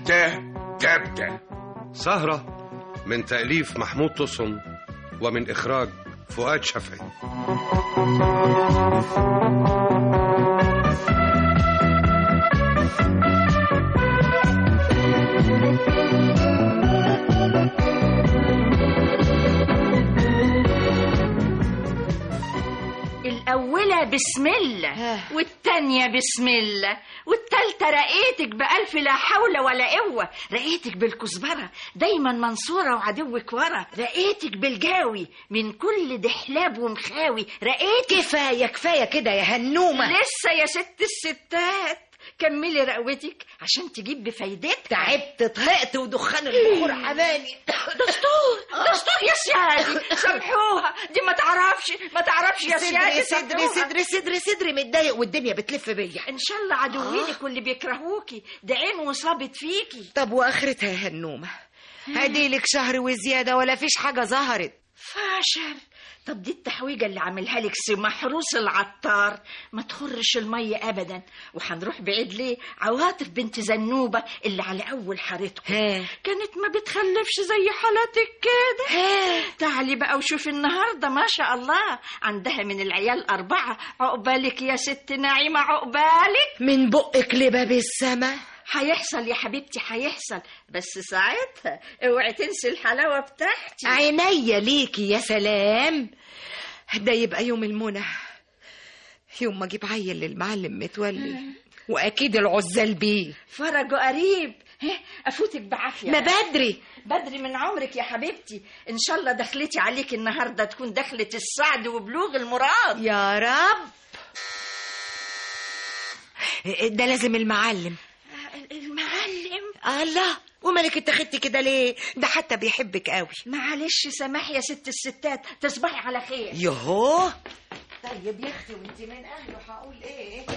تبتة تبتة سهرة من تأليف محمود تصم ومن إخراج فؤاد شفعي الأولى بسم الله والتانية بسم الله والتالتة رقيتك بألف لا حول ولا قوة رقيتك بالكزبرة دايما منصورة وعدوك ورا رقيتك بالجاوي من كل دحلاب ومخاوي رقيتك كفاية كفاية كده يا هنومة لسه يا ست الستات كملي رقوتك عشان تجيب بفايدتك تعبت طهقت ودخان البخور حماني دستور دستور يا سيادي سامحوها دي ما تعرفش ما تعرفش يا صدري سيادي صدري سامحوها. صدري صدري صدري متضايق والدنيا بتلف بيا ان شاء الله عدوينك واللي بيكرهوكي ده عين وصابت فيكي طب واخرتها يا هنومة اديلك شهر وزيادة ولا فيش حاجة ظهرت فاشل طب دي التحويجة اللي عاملها لك سي محروس العطار ما تخرش المية أبدا وهنروح بعيد ليه عواطف بنت زنوبة اللي على أول حارتكم ها كانت ما بتخلفش زي حالتك كده تعالي بقى وشوفي النهاردة ما شاء الله عندها من العيال أربعة عقبالك يا ست نعيمة عقبالك من بقك لباب السما هيحصل يا حبيبتي هيحصل بس ساعتها اوعي تنسي الحلاوة بتاعتي عينيا ليكي يا سلام ده يبقى يوم المنى يوم ما اجيب عيل للمعلم متولي واكيد العزال بيه فرجه قريب هه، افوتك بعافيه ما بدري بدري من عمرك يا حبيبتي ان شاء الله دخلتي عليك النهارده تكون دخلة السعد وبلوغ المراد يا رب ده لازم المعلم المعلم الله ومالك اتخدتي كده ليه ده حتى بيحبك قوي معلش سماح يا ست الستات تصبحي على خير يهو طيب يا اختي وانت من اهله هقول ايه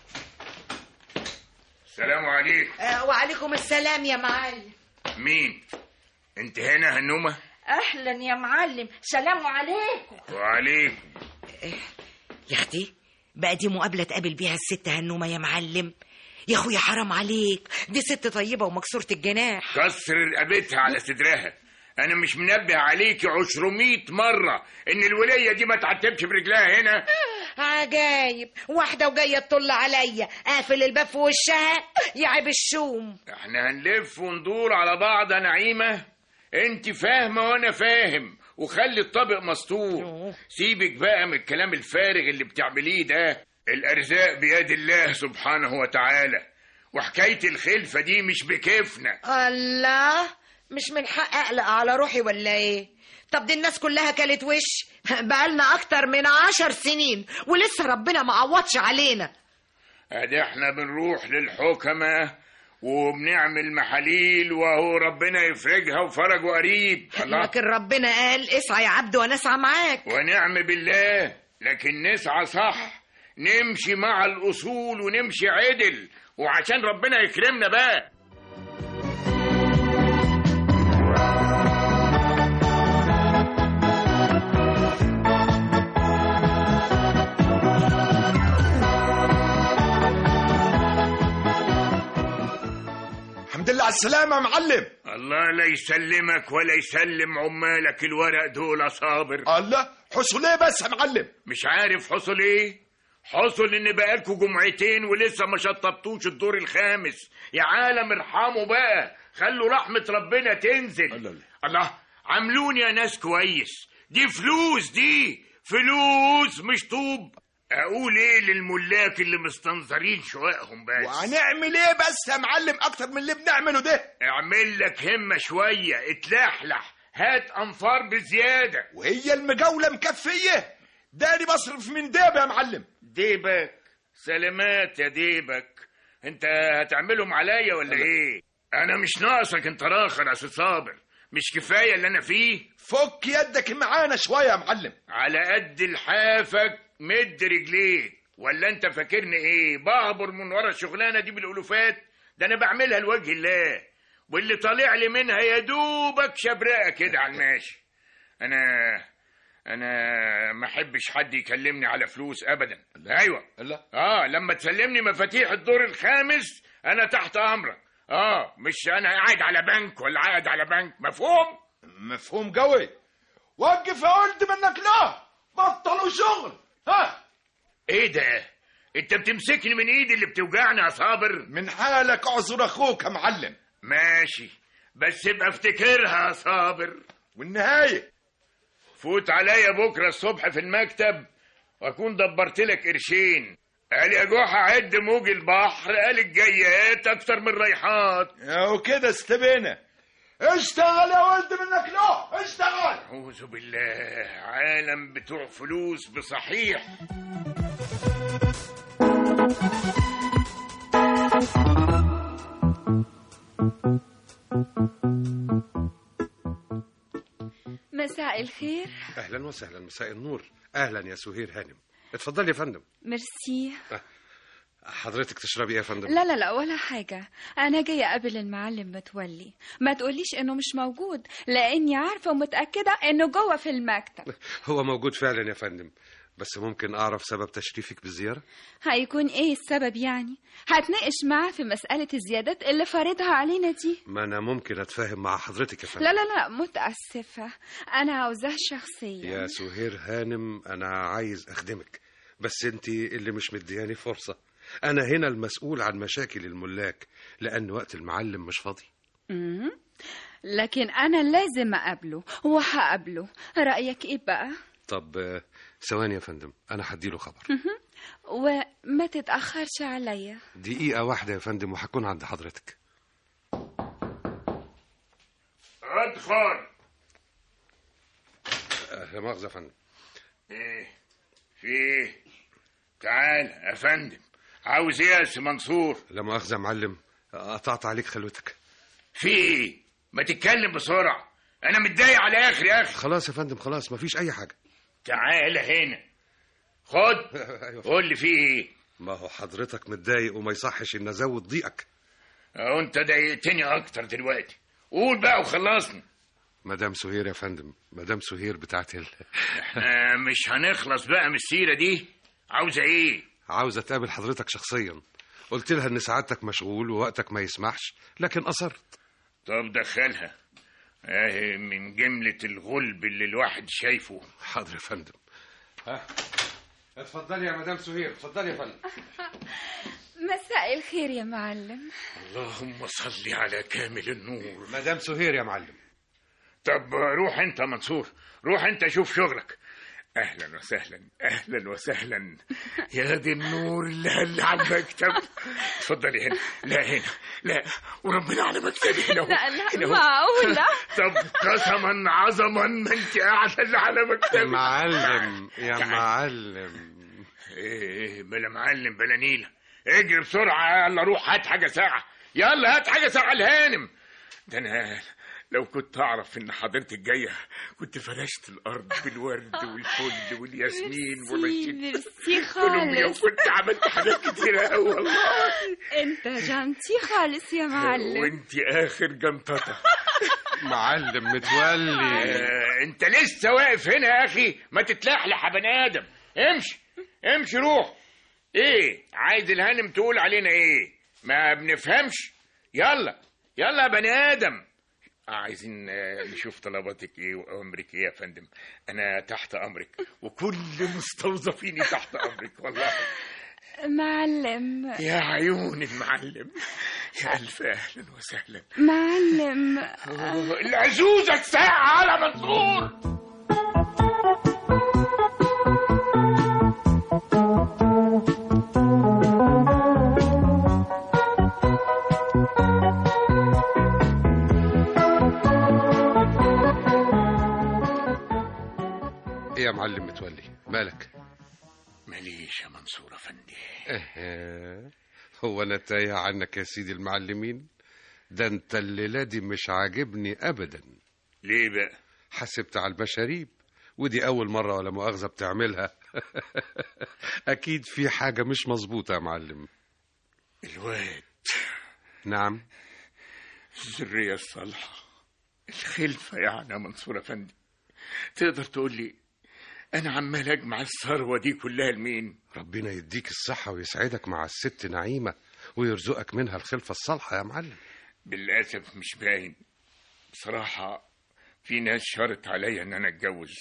السلام عليكم آه وعليكم السلام يا معلم مين انت هنا هنومة اهلا يا معلم سلام عليكم وعليكم يا اختي بقى دي مقابله تقابل بيها الست هنومه يا معلم يا اخويا حرام عليك دي ست طيبه ومكسوره الجناح كسر رقبتها على صدرها انا مش منبه عليكي عشرمية مرة ان الولية دي ما تعتبش برجلها هنا عجايب واحده وجايه تطل عليا قافل الباب في وشها يعب الشوم احنا هنلف وندور على بعض يا نعيمة انت فاهمة وانا فاهم وخلي الطبق مسطور سيبك بقى من الكلام الفارغ اللي بتعمليه ده الارزاق بيد الله سبحانه وتعالى وحكاية الخلفة دي مش بكيفنا الله مش من حق اقلق على روحي ولا ايه طب دي الناس كلها كلت وش بقالنا اكتر من عشر سنين ولسه ربنا ما عوضش علينا ادي احنا بنروح للحكمة وبنعمل محاليل وهو ربنا يفرجها وفرجه قريب الله لكن ربنا قال اسعى يا عبد وانا اسعى معاك ونعم بالله لكن نسعى صح نمشي مع الأصول ونمشي عدل وعشان ربنا يكرمنا بقى الحمد لله على السلامة يا معلم الله لا يسلمك ولا يسلم عمالك الورق دول يا صابر الله حصل ايه بس يا معلم مش عارف حصل ايه حصل ان بقالكوا جمعتين ولسه ما شطبتوش الدور الخامس يا عالم ارحموا بقى خلوا رحمة ربنا تنزل الله. الله عاملوني يا ناس كويس دي فلوس دي فلوس مش طوب اقول ايه للملاك اللي مستنظرين شوائهم بس وهنعمل ايه بس يا معلم اكتر من اللي بنعمله ده اعمل لك همة شوية اتلحلح هات انفار بزيادة وهي المجاولة مكفية داني بصرف من ديب يا معلم ديبك سلامات يا ديبك انت هتعملهم عليا ولا ايه انا مش ناقصك انت راخر يا أستاذ صابر مش كفايه اللي انا فيه فك يدك معانا شوية يا معلم على قد لحافك مد رجليك ولا انت فاكرني ايه بعبر من ورا الشغلانه دي بالالوفات ده انا بعملها لوجه الله واللي طالع لي منها يا دوبك شبرقه كده على الماشي انا انا ما احبش حد يكلمني على فلوس ابدا ايوه الله اه لما تسلمني مفاتيح الدور الخامس انا تحت امرك اه مش انا قاعد على بنك ولا قاعد على بنك مفهوم مفهوم قوي وقف يا ولد منك لا بطلوا شغل ها ايه ده انت بتمسكني من ايدي اللي بتوجعني يا صابر من حالك اعذر اخوك يا معلم ماشي بس ابقى افتكرها يا صابر والنهايه فوت عليا بكره الصبح في المكتب واكون دبرت لك قرشين قال يا جحا عد موج البحر قال الجيات اكتر من الريحات وكده استبينا اشتغل يا ولد منك لا اشتغل اعوذ بالله عالم بتوع فلوس بصحيح مساء الخير اهلا وسهلا مساء النور اهلا يا سهير هانم اتفضلي يا فندم ميرسي حضرتك تشربي ايه يا فندم لا لا لا ولا حاجة أنا جاية أقابل المعلم متولي ما تقوليش إنه مش موجود لأني عارفة ومتأكدة إنه جوه في المكتب هو موجود فعلا يا فندم بس ممكن اعرف سبب تشريفك بالزياره هيكون إيه السبب يعني هتناقش معاه في مسألة الزيادات اللي فارضها علينا دي ما انا ممكن اتفاهم مع حضرتك يا فندم لا لا لا متأسفة أنا عاوزاه شخصيا يا سهير هانم انا عايز اخدمك بس انت اللي مش مدياني فرصه انا هنا المسؤول عن مشاكل الملاك لان وقت المعلم مش فاضي مم. لكن أنا لازم أقابله وهقابله رأيك إيه بقى؟ طب آه، ثواني يا فندم انا هديله خبر وما تتأخرش عليا دقيقه واحده يا فندم وهكون عند حضرتك ادخل آه، لا مؤاخذه يا فندم ايه في ايه تعال يا فندم عاوز ايه يا سي منصور لا مؤاخذه يا معلم قطعت عليك خلوتك في ايه ما تتكلم بسرعه انا متضايق على اخر يا اخي خلاص يا فندم خلاص مفيش اي حاجه تعال هنا خد ايوه قول لي في ايه ما هو حضرتك متضايق وما يصحش ان ازود ضيقك اهو انت ضايقتني اكتر دلوقتي قول بقى وخلصني مدام سهير يا فندم مدام سهير بتاعت ال... احنا مش هنخلص بقى من السيره دي عاوزه ايه عاوزه تقابل حضرتك شخصيا قلت لها ان سعادتك مشغول ووقتك ما يسمحش لكن اصرت طب دخلها اهي من جملة الغلب اللي الواحد شايفه حاضر يا فندم ها اتفضلي يا مدام سهير اتفضلي يا فندم مساء الخير يا معلم اللهم صل على كامل النور مدام سهير يا معلم طب روح انت يا منصور روح انت شوف شغلك اهلا وسهلا اهلا وسهلا يا دي النور اللي هل على المكتب اتفضلي هنا لا هنا لا وربنا على مكتبي هنا اهو، لا لا هنا اهو. معقولة طب قسما عظما ما انت قاعده اللي على مكتبي معلم يا تعال. معلم ايه بلا معلم بلا نيله اجري بسرعه يلا روح هات حاجه ساعه يلا هات حاجه ساعه الهانم ده انا لو كنت اعرف ان حضرتك جايه كنت فرشت الارض بالورد والفل والياسمين ميرسي ومشيت ميرسي كولومبيا خالص وكنت عملت حاجات كتيره قوي والله انت جانتي خالص يا معلم وانت اخر جنططه معلم متولي آه، انت لسه واقف هنا يا اخي ما تتلحلح يا بني ادم امشي امشي روح ايه عايز الهانم تقول علينا ايه ما بنفهمش يلا يلا يا بني ادم عايزين آه، نشوف طلباتك ايه وامرك ايه يا فندم انا تحت امرك وكل مستوظفيني تحت امرك والله معلم يا عيون المعلم يا الف اهلا وسهلا معلم أوه، العزوزه الساعه على منصور ايه يا معلم متولي مالك ماليش يا منصور افندي إيه، هو انا تايه عنك يا سيدي المعلمين ده انت الليله دي مش عاجبني ابدا ليه بقى حسبت على المشاريب ودي اول مره ولا مؤاخذه بتعملها اكيد في حاجه مش مظبوطه يا معلم الواد نعم الذرية الصالحة الخلفة يعني يا منصور أفندي تقدر تقول لي أنا عمال أجمع الثروة دي كلها لمين؟ ربنا يديك الصحه ويسعدك مع الست نعيمه ويرزقك منها الخلفه الصالحه يا معلم بالاسف مش باين بصراحه في ناس شرط عليا ان انا اتجوز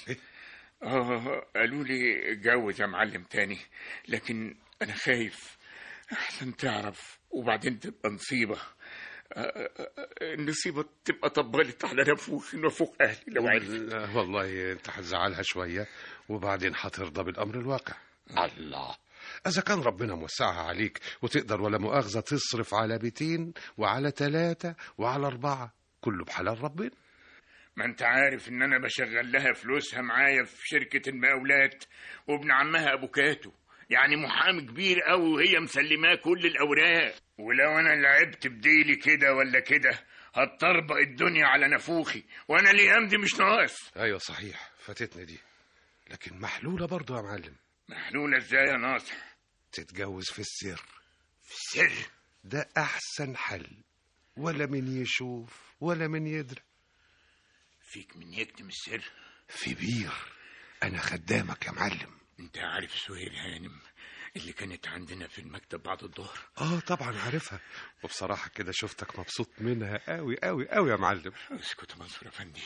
اه قالوا لي اتجوز يا معلم تاني لكن انا خايف احسن تعرف وبعدين تبقى نصيبه آه، آه، آه، النصيبه تبقى طبلت على نفوخ نفوخ اهلي لو عرفت لا والله انت هتزعلها شوية وبعدين هترضى بالأمر الواقع الله إذا كان ربنا موسعها عليك وتقدر ولا مؤاخذة تصرف على بيتين وعلى ثلاثة وعلى أربعة كله بحلال ربنا ما انت عارف ان انا بشغل لها فلوسها معايا في شركة المقاولات وابن عمها ابو كاتو يعني محامي كبير قوي وهي مسلماه كل الاوراق ولو انا لعبت بديلي كده ولا كده هتطربق الدنيا على نفوخي وانا الايام دي مش ناقص أيوة صحيح فاتتني دي لكن محلولة برضو يا معلم محلولة ازاي يا ناصح تتجوز في السر في السر ده أحسن حل ولا من يشوف ولا من يدري فيك من يكتم السر في بير أنا خدامك يا معلم انت عارف سهير هانم اللي كانت عندنا في المكتب بعد الظهر اه طبعا عارفها وبصراحة كده شفتك مبسوط منها قوي قوي قوي يا معلم اسكت يا منصور افندي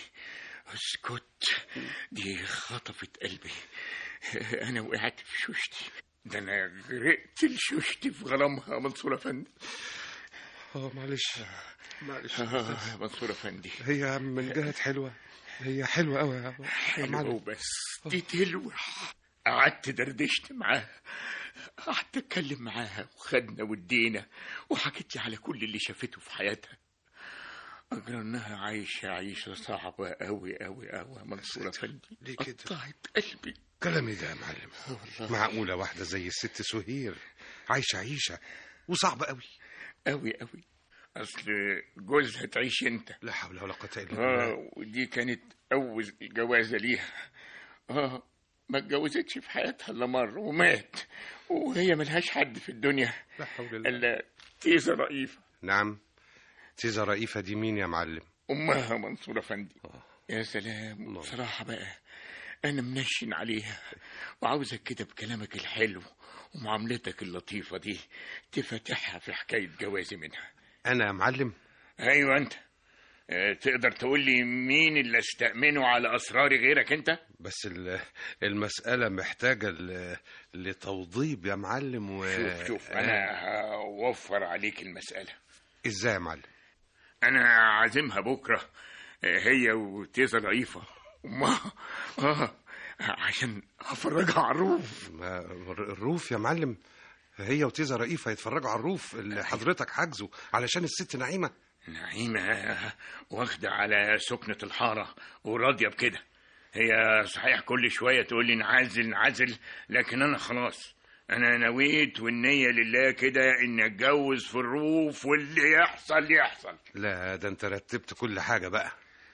اسكت دي خطفت قلبي انا وقعت في شوشتي ده انا غرقت لشوشتي في غرامها يا منصور افندي اه معلش معلش آه، منصور افندي هي من جهة حلوة هي حلوة قوي يا يا حلوة معلم وبس دي تلوح قعدت دردشت معاها قعدت اتكلم معاها وخدنا ودينا وحكت لي على كل اللي شافته في حياتها أجرى إنها عايشة عيشة صعبة أوي أوي أوي يا منصور أفندي ليه كده؟ قطعت قلبي كلامي ده يا معلم والله معقولة واحدة زي الست سهير عايشة عيشة وصعبة قوي أوي أوي أصل جوزها تعيش أنت لا حول ولا قوة إلا بالله آه ودي كانت أول جوازة ليها آه ما اتجوزتش في حياتها إلا مرة ومات وهي ملهاش حد في الدنيا لا حول الله إلا تيزة رئيفة نعم تيزا رئيفة دي مين يا معلم أمها منصور أفندي آه. يا سلام الله. بصراحة بقى أنا منشن عليها وعاوزك كده بكلامك الحلو ومعاملتك اللطيفة دي تفتحها في حكاية جوازي منها أنا يا معلم أيوة أنت آه، تقدر تقول لي مين اللي استأمنه على أسراري غيرك أنت؟ بس ال- المسألة محتاجة ل- لتوضيب يا معلم و شوف شوف أنا هوفر عليك المسألة إزاي يا معلم أنا عازمها بكرة آه، هي وتيزة ضعيفة أمها آه عشان هفرجها على الروف ما الروف يا معلم هي وتيزا رئيفة يتفرجوا على الروف اللي حضرتك حاجزه علشان الست نعيمة نعيمة واخدة على سكنة الحارة وراضية بكده هي صحيح كل شوية تقول لي نعزل نعزل لكن أنا خلاص أنا نويت والنية لله كده إني أتجوز في الروف واللي يحصل يحصل لا ده انت رتبت كل حاجة بقى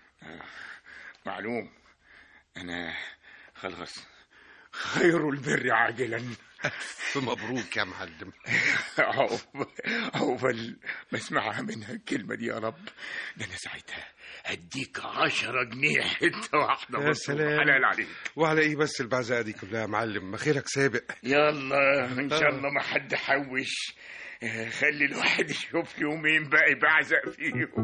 معلوم أنا خلاص خير البر عاجلا مبروك يا معلم عقب- عقبال ما اسمعها منها الكلمة دي يا رب ده أنا ساعتها هديك عشرة جنيه حتة واحدة يا بس سلام. حلال عليك وعلى ايه بس البعزقة دي كلها يا معلم ما خيرك سابق يلا ان شاء الله ما حد حوش آه، خلي الواحد يشوف يومين بقى بعزق فيهم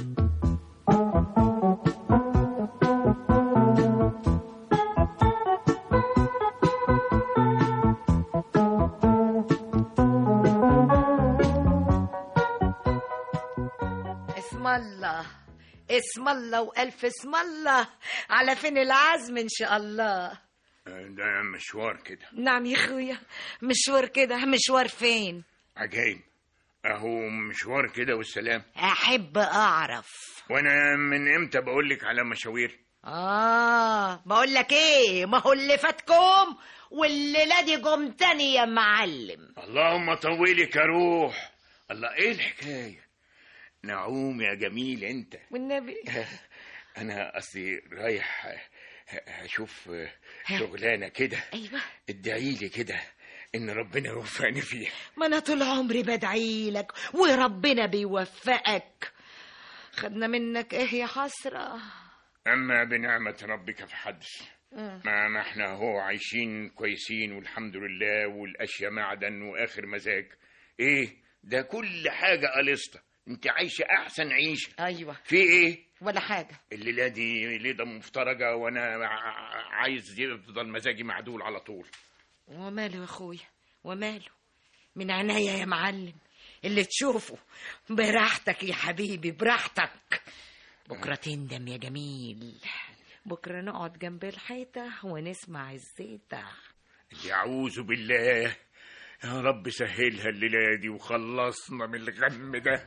اسم الله اسم الله والف اسم الله على فين العزم ان شاء الله آه، ده مشوار كده نعم يا اخويا مشوار كده مشوار فين عجايب اهو مشوار كده والسلام احب اعرف وانا من امتى بقول لك على مشاوير اه بقول لك ايه ما هو اللي فاتكم والليله دي جم تاني يا معلم اللهم طولك يا روح الله ايه الحكايه نعوم يا جميل انت والنبي انا اصلي رايح ه- هشوف شغلانه كده ايوه ادعي لي كده ان ربنا يوفقني فيها ما انا طول عمري بدعي لك وربنا بيوفقك خدنا منك ايه يا حسره اما بنعمه ربك فحدث آه. ما ما احنا هو عايشين كويسين والحمد لله والاشياء معدن واخر مزاج ايه ده كل حاجه قلصته انت عايشه احسن عيشه ايوه في ايه ولا حاجه الليله دي ليله مفترجه وانا ع- عايز يفضل مزاجي معدول على طول وماله يا اخويا وماله من عينيا يا معلم اللي تشوفه براحتك يا حبيبي براحتك بكره تندم يا جميل بكره نقعد جنب الحيطه ونسمع الزيطه يعوذ بالله يا رب سهلها الليله دي وخلصنا من الغم ده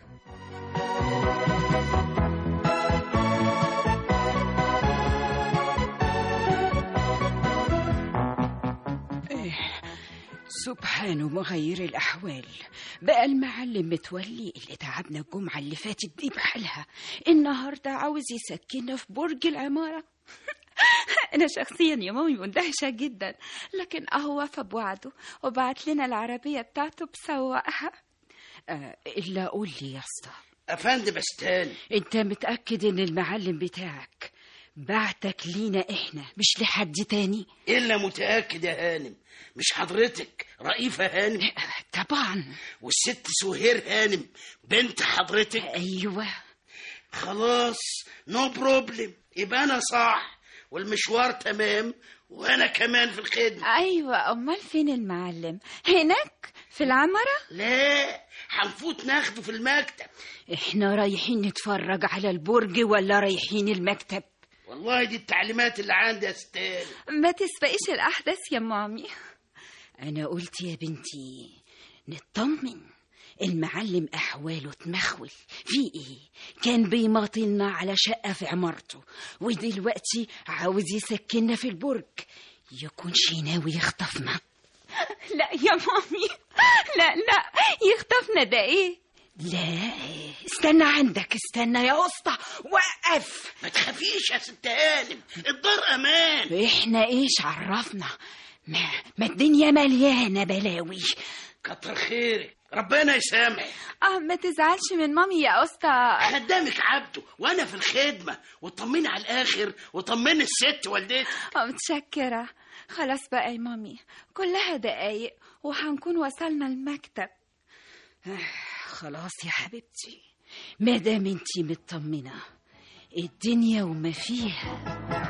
سبحانه مغير الأحوال بقى المعلم متولي اللي تعبنا الجمعة اللي فاتت دي بحالها النهاردة عاوز يسكننا في برج العمارة أنا شخصيا يا مامي مندهشة جدا لكن أهو وفى بوعده وبعت لنا العربية بتاعته بسواقها آه إلا قول لي يا اسطى افندم استاني أنت متأكد إن المعلم بتاعك بعتك لينا إحنا مش لحد تاني الا متاكد يا هانم مش حضرتك رئيفه هانم طبعا والست سهير هانم بنت حضرتك أيوة خلاص نو بروبلم يبقى انا صح والمشوار تمام وانا كمان في الخدمه أيوة أمال فين المعلم هناك في العمرة لا هنفوت ناخده في المكتب إحنا رايحين نتفرج على البرج ولا رايحين المكتب والله دي التعليمات اللي عندي يا ستاني ما تسبقيش الأحداث يا مامي أنا قلت يا بنتي نطمن المعلم أحواله تمخول في إيه كان بيماطلنا على شقة في عمارته ودلوقتي عاوز يسكننا في البرج يكونش ناوي يخطفنا لا يا مامي لا لا يخطفنا ده إيه لا استنى عندك استنى يا اسطى وقف ما تخافيش يا ست هانم الدار امان احنا ايش عرفنا ما, ما الدنيا مليانه بلاوي كتر خيرك ربنا يسامحك اه ما تزعلش من مامي يا أسطى خدامك عبده وانا في الخدمه وطمني على الاخر وطمني الست والدتي آه، متشكرة خلاص بقى يا مامي كلها دقايق وهنكون وصلنا المكتب خلاص يا حبيبتي ما دام انتي مطمنه الدنيا وما فيها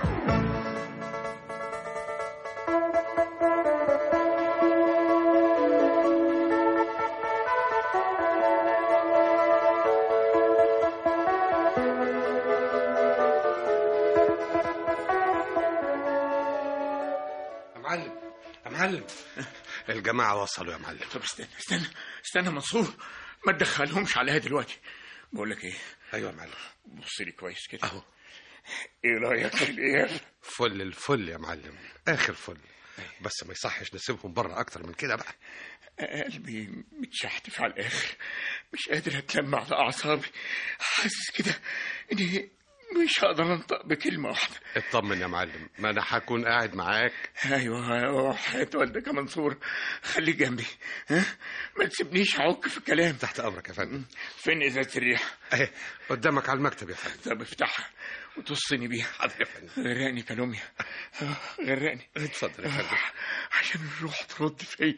يا معلم يا معلم الجماعة وصلوا يا معلم طب استنى استنى استنى منصور ما تدخلهمش عليها دلوقتي بقول لك ايه أيوة يا معلم بص لي كويس كده أهو ايه رايك في الايه فل الفل يا معلم آخر فل بس ما يصحش نسيبهم بره أكتر من كده بقى قلبي متشحتف على الاخر مش قادر اتلم على اعصابي حاسس كده اني مش هقدر انطق بكلمه واحده اطمن يا معلم ما أنا هكون قاعد معاك ايوه ايوه حياة والدك يا منصور خليك جنبي ها ما تسيبنيش اعك في الكلام تحت أمرك يا فندم فين ازازه الريح أهي قدامك على المكتب يا فندم طب افتحها وتصني بيها حاضر يا فندم غرقني كالوميا آه، غرقني اتفضل يا فندم عشان الروح ترد فيا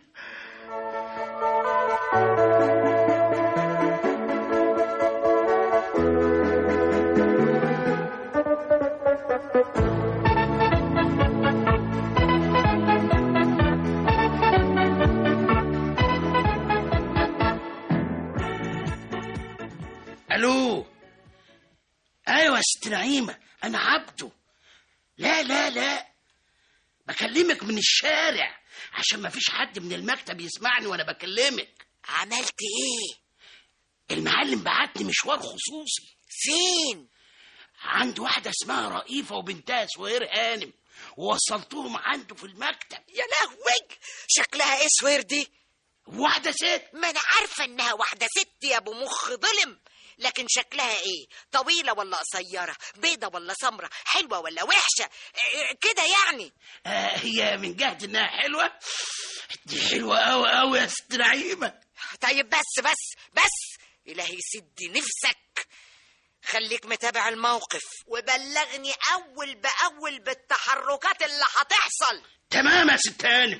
الو ايوه يا ست نعيمه انا عبده لا لا لا بكلمك من الشارع عشان ما فيش حد من المكتب يسمعني وانا بكلمك عملت ايه المعلم بعتني مشوار خصوصي فين عند واحده اسمها رئيفه وبنتها سهير هانم ووصلتهم عنده في المكتب يا لهوي شكلها ايه سوير دي واحده ست ما انا عارفه انها واحده ست يا ابو مخ ظلم لكن شكلها ايه طويله ولا قصيره بيضه ولا سمره حلوه ولا وحشه إيه كده يعني آه هي من جهه انها حلوه دي حلوه قوي قوي يا ست نعيمه طيب بس بس بس الهي سدي نفسك خليك متابع الموقف وبلغني اول باول بالتحركات اللي هتحصل تمام يا ست هانم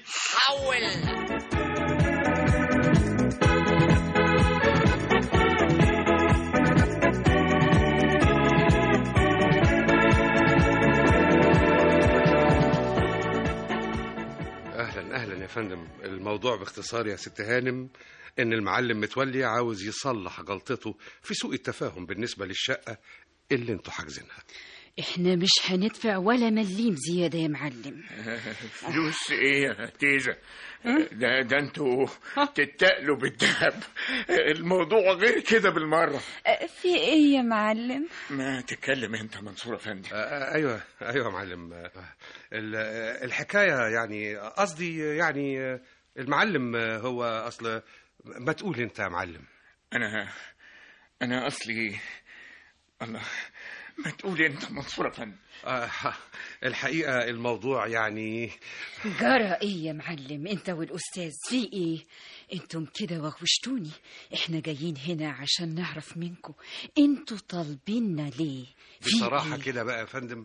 حول فندم الموضوع باختصار يا ست هانم ان المعلم متولي عاوز يصلح غلطته في سوء التفاهم بالنسبه للشقه اللي انتوا حاجزينها احنا مش هندفع ولا مليم زيادة يا معلم فلوس ايه يا تيزة ده ده انتوا تتقلوا بالذهب الموضوع غير كده بالمرة أه، في ايه يا معلم ما تتكلم انت منصور افندي آه، ايوه ايوه يا معلم آه، ال- آه، الحكايه يعني قصدي يعني آه، المعلم آه، هو اصل ما تقول انت يا معلم انا انا اصلي الله ما تقول انت منصور افندي آه، الحقيقه الموضوع يعني جرى ايه يا معلم انت والاستاذ في ايه انتم كده وغوشتوني احنا جايين هنا عشان نعرف منكم انتوا طالبيننا ليه في بصراحه إيه؟ كده بقى يا فندم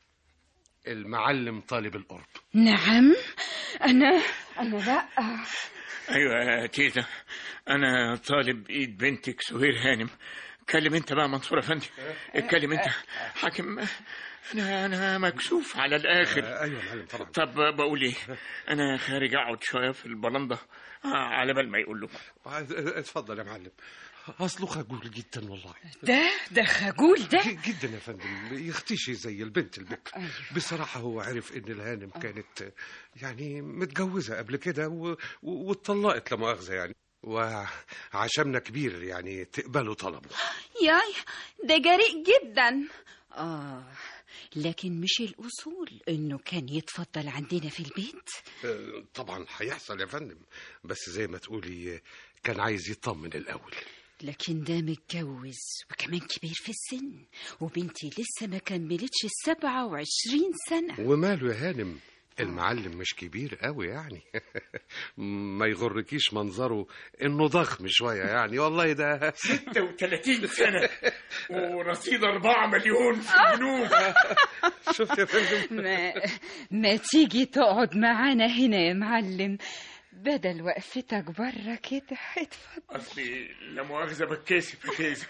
المعلم طالب القرب نعم انا انا لا ايوه يا تيزة انا طالب ايد بنتك سهير هانم اتكلم انت بقى منصور افندي اتكلم انت حاكم انا انا مكسوف على الاخر آه، ايوه يا معلم طبعا طب بقول ايه انا خارج اقعد شويه في البلنده آه، على بال ما يقول لكم آه، اتفضل يا معلم اصله خجول جدا والله ده ده خجول ده ج- جدا يا فندم يختشي زي البنت البكر بصراحة هو عرف إن الهانم كانت يعني متجوزة قبل كده و- و- واتطلقت لا مؤاخذة يعني وعشمنا كبير يعني تقبلوا طلبه ياي ده جريء جدا اه لكن مش الاصول انه كان يتفضل عندنا في البيت آه، طبعا هيحصل يا فندم بس زي ما تقولي آه، كان عايز يطمن الأول لكن ده متجوز وكمان كبير في السن وبنتي لسه ما كملتش السبعة وعشرين سنة وماله يا هانم المعلم مش كبير قوي يعني ما يغركيش منظره انه ضخم شويه يعني والله ده 36 سنه ورصيد 4 مليون في البنوك شفت يا فندم ما, ما تيجي تقعد معانا هنا يا معلم بدل وقفتك بره كده اتفضل اصلي لا مؤاخذه بتكسف يا تيزة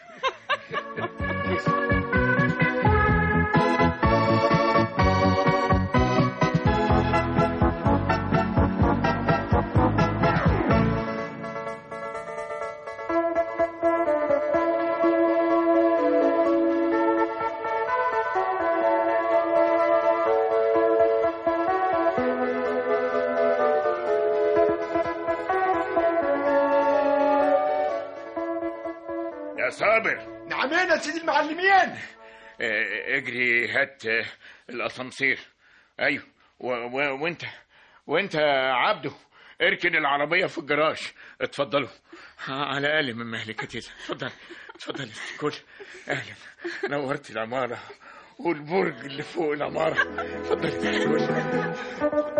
يا صابر نعمين يا سيدي المعلمين آه، اجري هات آه، الاسانسير ايوه و... و... وانت وانت يا عبده اركن العربيه في الجراج اتفضلوا على الاقل من مهلك يا تيزة اتفضل اتفضل يا ست كل اهلا نورت العماره والبرج اللي فوق العماره اتفضل يا ست كل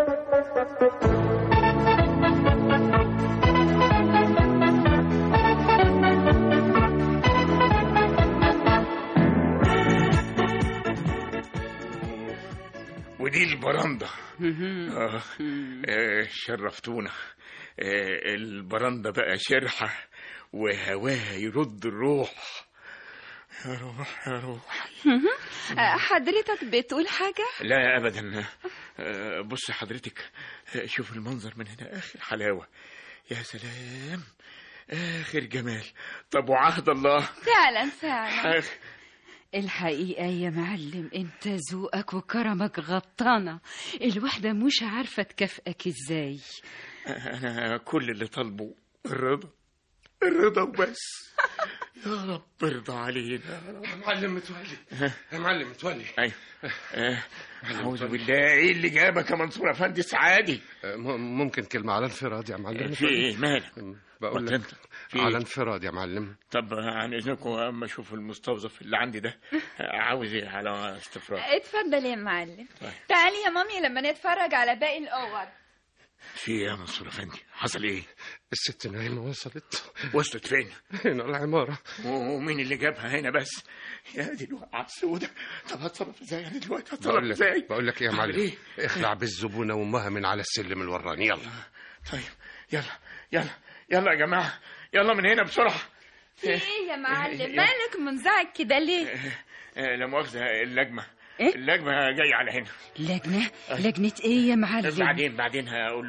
ودي البرندة آه. آه شرفتونا آه البرندة بقى شرحة وهواها يرد الروح يا روح يا روح أه، حضرتك بتقول حاجة لا ابدا آه، بص حضرتك آه، شوف المنظر من هنا اخر حلاوه يا سلام اخر جمال طب وعهد الله فعلا فعلا آخ- الحقيقة يا معلم انت ذوقك وكرمك غطانة الواحدة مش عارفة تكافئك ازاي انا كل اللي طالبه الرضا الرضا وبس يا رب ارضى علينا يا رب يا معلم متولي يا معلم متولي ايوه آه، اعوذ بالله ايه اللي جابك يا منصور افندي سعادي آه، م- ممكن كلمة على انفراد يا معلم في ايه مالك بقول بطل لك انت. في على إيه؟ انفراد يا معلم طب عن اذنكم اما اشوف المستوظف اللي عندي ده عاوز ايه على استفراغ اتفضل يا معلم طيب. تعالي يا مامي لما نتفرج على باقي الأوض في ايه يا منصور افندي حصل ايه الست نايمة وصلت وصلت فين هنا العمارة ومين اللي جابها هنا بس يا دي الوقعة السوداء طب هتصرف ازاي انا دلوقتي هتصرف بقول لك ازاي بقول لك ايه يا أعمل معلم إيه؟ اخلع بالزبونة وامها من على السلم الوراني يلا طيب يلا يلا يلا يا جماعة يلا من هنا بسرعة في ايه يا معلم إيه؟ مالك منزعج كده ليه آه، لا مؤاخذة اللجمة إيه؟ اللجمة جاية على هنا لجنة لجنة ايه يا معلم بعدين بعدين هقول لكم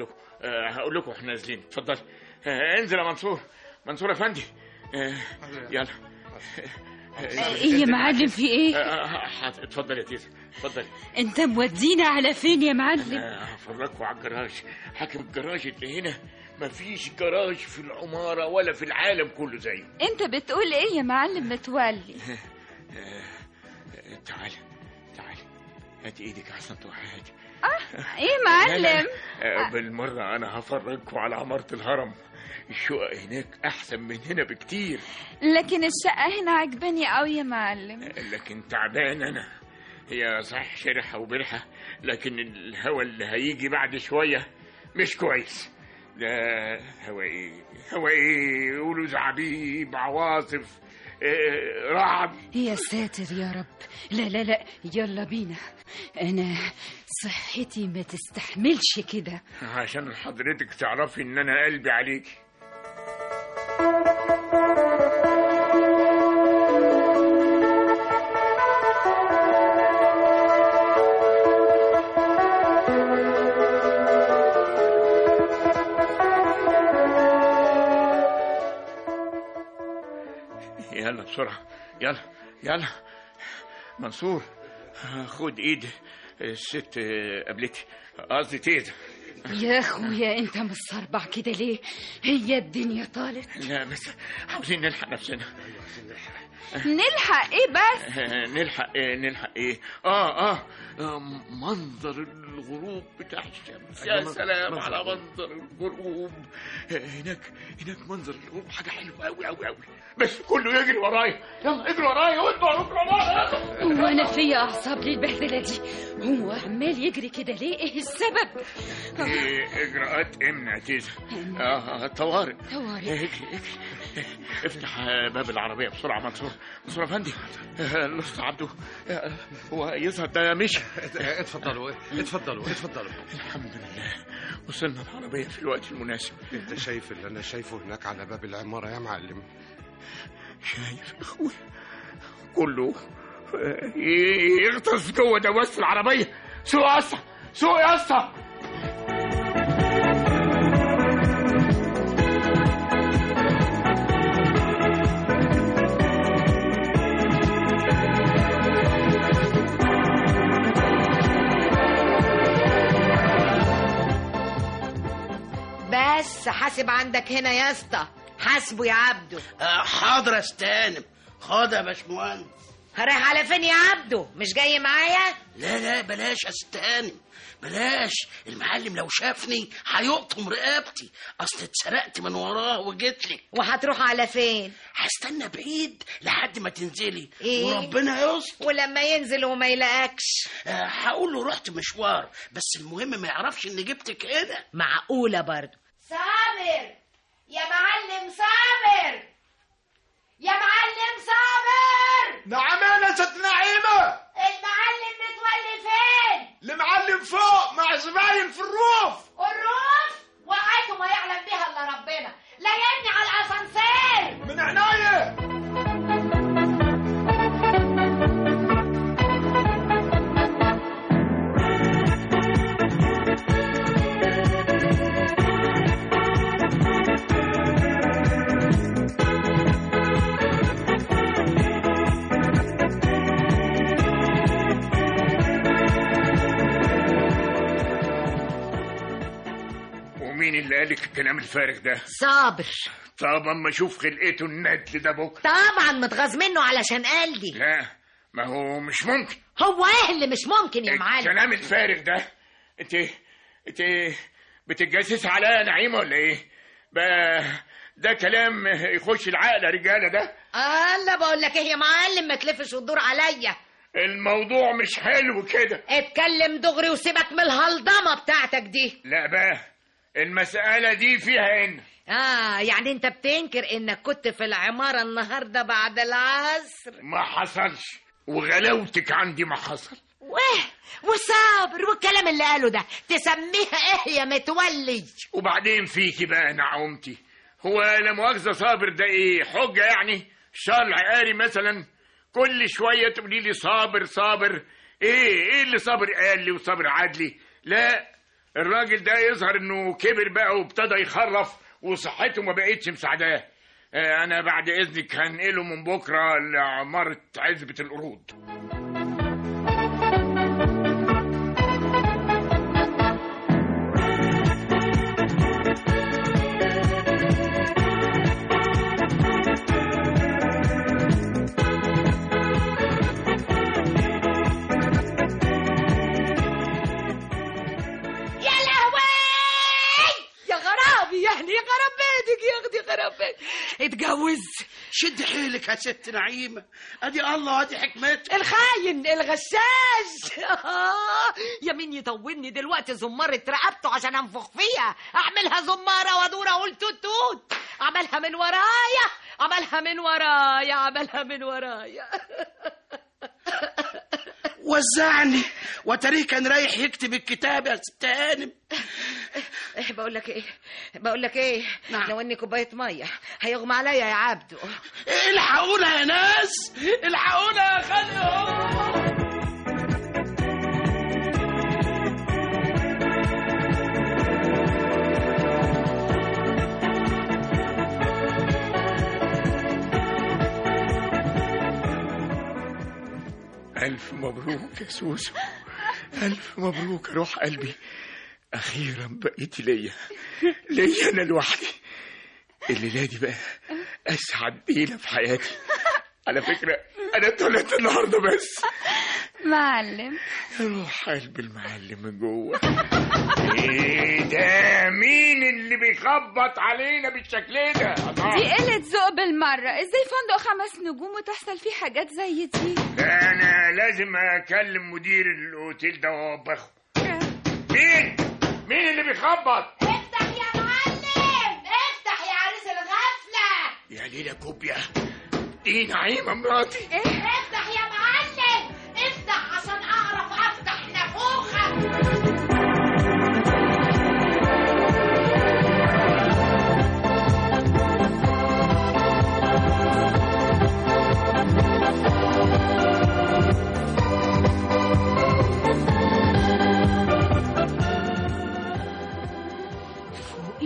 آه، هقول لكم احنا نازلين اتفضل آه، انزل يا منصور منصور يا فندي آه، يلا ايه يا معلم في ايه آه، حاضر اتفضل يا تيزا اتفضل انت مودينا على فين يا معلم آه، هفرجكوا على الجراج حاكم الجراج اللي هنا مفيش جراج في العمارة ولا في العالم كله زيه انت بتقول ايه يا معلم متولي آه، تعالى تعالى هات ايدك احسن توحد ايه معلم آه، بالمرة أنا هفرجكوا على عمارة الهرم الشقق هناك أحسن من هنا بكتير لكن الشقة هنا عجباني قوي يا معلم لكن تعبان أنا هي صحيح شرحة وبرحة لكن الهوا اللي هيجي بعد شوية مش كويس ده هوا إيه هوا إيه يقولوا زعبيب عواصف آه، رعد يا ساتر يا رب لا لا لا يلا بينا انا صحتي ما تستحملش كده عشان حضرتك تعرفي إن أنا قلبي عليك يلا بسرعة يلا يلا منصور خد ايد الست قبلتي قصدي تيزا يا اخويا انت مصربع كده ليه هي الدنيا طالت لا بس عاوزين نلحق نفسنا نلحق ايه بس نلحق ايه نلحق ايه اه اه آه، منظر الغروب بتاع الشمس يا سلام على منظر الغروب آه، هناك هناك منظر الغروب حاجه حلوه قوي قوي قوي بس كله يجري ورايا يلا اجري ورايا وانتوا اجروا ورايا وانا في اعصاب للبهدله دي هو عمال يجري كده ليه ايه السبب دي اجراءات امن يا تيزا اه آه، طوارئ طوارئ. اجري اجري افتح آه، باب العربيه بسرعه منصور منصور يا فندي آه، لص عبده آه، هو يظهر ده مشي اتفضلوا اتفضلوا اتفضلوا الحمد لله وصلنا العربيه في الوقت المناسب انت شايف اللي انا شايفه هناك على باب العمارة يا معلم شايف يا اخويا كله آه، يغطس جوه دواسه العربيه سوق يا اسطى سوق يا اسطى بس حاسب عندك هنا يا اسطى حاسبه يا عبده آه، حاضر استانم خد يا باشمهندس رايح على فين يا عبده مش جاي معايا لا لا بلاش استانم بلاش المعلم لو شافني هيقطم رقبتي اصل اتسرقت من وراه وجيت لك وهتروح على فين هستنى بعيد لحد ما تنزلي إيه؟ وربنا يستر ولما ينزل وما يلاقكش آه، هقول له رحت مشوار بس المهم ما يعرفش اني جبتك هنا معقوله برضه صابر يا معلم صابر يا معلم صابر نعم انا ست نعيمه المعلم متولي فين المعلم فوق مع زباين في الروف الروف وقعته ما يعلم بها الا ربنا لقيتني على الاسانسير من عناية ومين اللي قالك الكلام الفارغ ده صابر طب اما اشوف خلقته الندل ده بكره طبعا متغاظ منه علشان قال لي لا ما هو مش ممكن هو ايه اللي مش ممكن يا معلم الكلام الفارغ ده انت انت بتتجسس عليا يا نعيمه ولا ايه بقى ده كلام يخش العقل يا رجاله ده الله بقول لك ايه يا معلم ما تلفش وتدور عليا الموضوع مش حلو كده اتكلم دغري وسيبك من الهلضمه بتاعتك دي لا بقى المسألة دي فيها ان اه يعني انت بتنكر انك كنت في العماره النهارده بعد العصر ما حصلش وغلاوتك عندي ما حصل واه وصابر والكلام اللي قاله ده تسميها ايه يا متولي وبعدين فيكي بقى نعومتي هو لا مؤاخذة صابر ده ايه حجة يعني شرع قاري مثلا كل شوية تقولي لي صابر صابر ايه ايه اللي صابر قال لي وصابر عدلي لا الراجل ده يظهر انه كبر بقى وابتدى يخرف وصحته ما بقتش مساعداه آه، انا بعد اذنك هنقله من بكره لعماره عزبه القرود يا لهوي يا غرابي يعني يا غراب بيتك يا اختي غراب بيتك اتجوز شد حيلك يا ست نعيمة ادي الله ادي حكمته الخاين الغشاش يا مين يطولني دلوقتي زمارة رقبته عشان انفخ فيها اعملها زمارة وادور اقول توت توت عملها من ورايا عملها من ورايا عملها من ورايا وزعني وتريه كان رايح يكتب الكتاب يا ست هانم إيه بقول لك ايه بقول لك ايه نعم. لو اني كوبايه ميه هيغمى عليا يا عبدو الحقونا يا ناس الحقونا يا خالي ألف مبروك يا سوسو ألف مبروك يا روح قلبي أخيرا بقيت ليا ليا أنا لوحدي الليلة دي بقى أسعد ليلة في حياتي على فكرة أنا اتولدت النهاردة بس معلم يا روح قلب المعلم من جوه ايه ده مين اللي بيخبط علينا بالشكل ده الله. دي قلة ذوق بالمرة ازاي فندق خمس نجوم وتحصل فيه حاجات زي دي انا لازم اكلم مدير الاوتيل ده واوبخه مين مين اللي بيخبط افتح يا معلم افتح يا عريس الغفله يا ليلى كوبيا دي نعيمه مراتي افتح يا معلم افتح عشان اعرف افتح نافوخك فوقي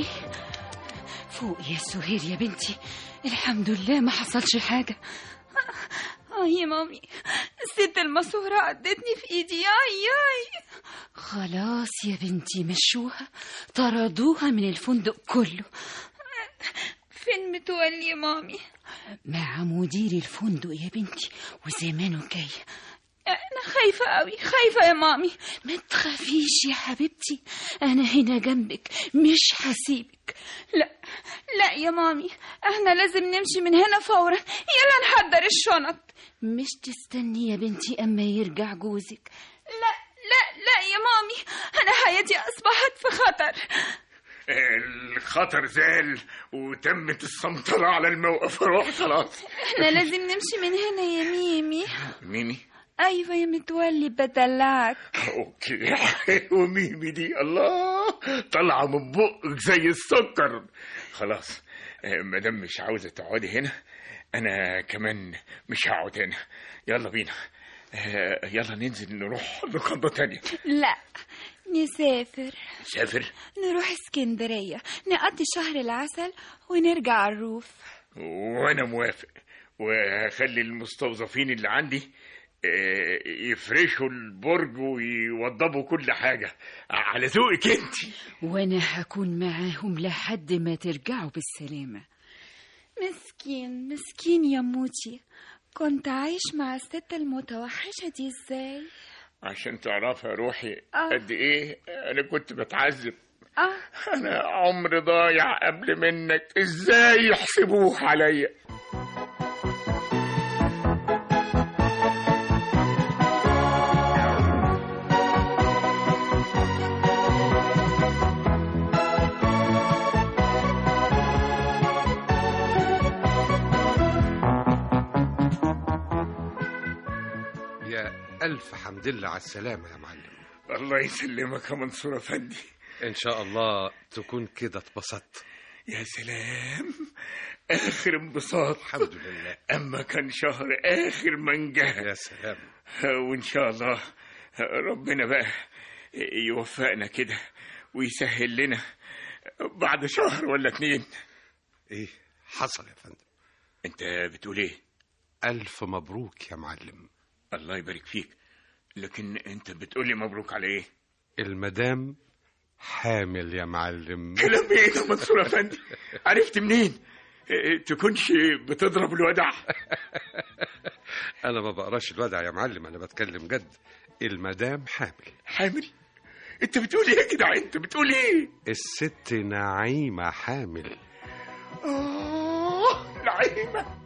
فوقي يا سهير يا بنتي الحمد لله ما حصلش حاجة اه يا مامي الست المسهورة عدتني في ايدي اي اي خلاص يا بنتي مشوها طردوها من الفندق كله فين متولي يا مامي مع مدير الفندق يا بنتي وزمانه جاي انا خايفة قوي خايفة يا مامي ما تخافيش يا حبيبتي انا هنا جنبك مش هسيبك لا لا يا مامي احنا لازم نمشي من هنا فورا يلا نحضر الشنط مش تستني يا بنتي اما يرجع جوزك لا لا لا يا مامي انا حياتي اصبحت في خطر الخطر زال وتمت السمطرة على الموقف روح خلاص احنا لازم نمشي من هنا يا ميمي ميمي ايوه يا متولي بدلعك اوكي وميمي دي الله طالعه من بقك زي السكر خلاص آه، مادام مش عاوزه تقعدي هنا انا كمان مش هقعد هنا يلا بينا آه، يلا ننزل نروح لقضة تانية لا نسافر سافر نروح اسكندرية نقضي شهر العسل ونرجع على الروف وانا موافق وهخلي المستوظفين اللي عندي آه، يفرشوا البرج ويوضبوا كل حاجة على ذوقك انت وانا هكون معاهم لحد ما ترجعوا بالسلامة مسكين مسكين يا موتي كنت عايش مع الست المتوحشة دي ازاي عشان تعرفي يا روحي آه. قد ايه انا كنت بتعذب اه انا عمري ضايع قبل منك ازاي يحسبوه عليا يا ألف حمد لله على السلامة يا معلم الله يسلمك يا منصور افندي إن شاء الله تكون كده اتبسطت يا سلام اخر انبساط الحمد لله اما كان شهر اخر منجاه يا سلام وان شاء الله ربنا بقى يوفقنا كده ويسهل لنا بعد شهر ولا اتنين ايه حصل يا فندم انت بتقول ايه الف مبروك يا معلم الله يبارك فيك لكن انت بتقول لي مبروك على ايه المدام حامل يا معلم كلام ايه ده منصور افندي عرفت منين إيه، تكونش بتضرب الودع انا ما بقراش الودع يا معلم انا بتكلم جد المدام حامل حامل انت بتقول ايه يا جدع انت بتقول ايه الست نعيمة حامل اه نعيمه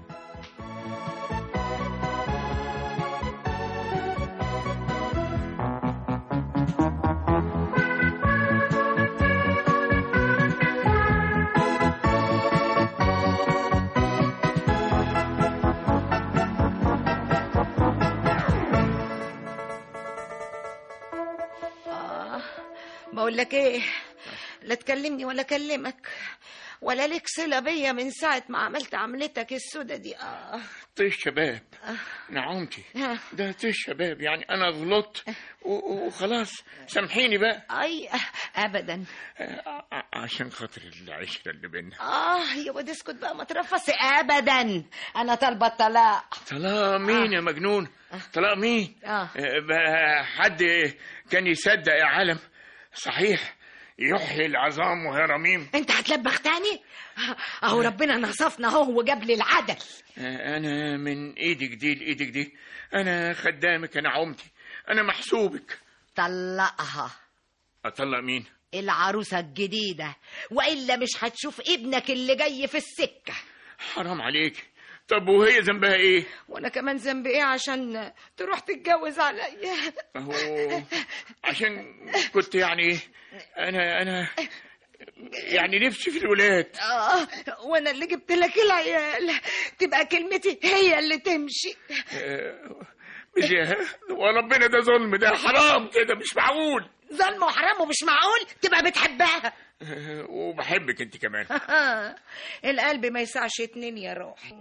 آه بقول لك ايه لا تكلمني ولا اكلمك ولا لك صله بيا من ساعه ما عملت عملتك السودة دي اه طيش شباب نعومتي آه. ده طيش شباب يعني انا غلطت و- وخلاص سامحيني بقى اي ابدا آه، ع- عشان خاطر العشره اللي بينا اه يا واد اسكت بقى ما ترفسي ابدا انا طالبه الطلاق طلاق مين يا مجنون طلاق مين آه. آه، بقى حد كان يصدق يا عالم صحيح يحيي العظام وهي رميم انت هتلبخ تاني اهو ربنا نصفنا اهو وجاب لي العدل آه، انا من ايدك دي لايدك دي انا خدامك انا عمتي انا محسوبك طلقها اطلق مين العروسه الجديده والا مش هتشوف ابنك اللي جاي في السكه حرام عليك طب وهي ذنبها ايه وانا كمان ذنبي ايه عشان تروح تتجوز عليا اهو عشان كنت يعني انا انا يعني نفسي في الولاد اه وانا اللي جبت لك العيال تبقى كلمتي هي اللي تمشي آه، مش وربنا ده ظلم ده حرام كده مش معقول ظلم وحرام ومش معقول تبقى بتحبها آه، وبحبك انت كمان القلب ما يسعش اتنين يا روحي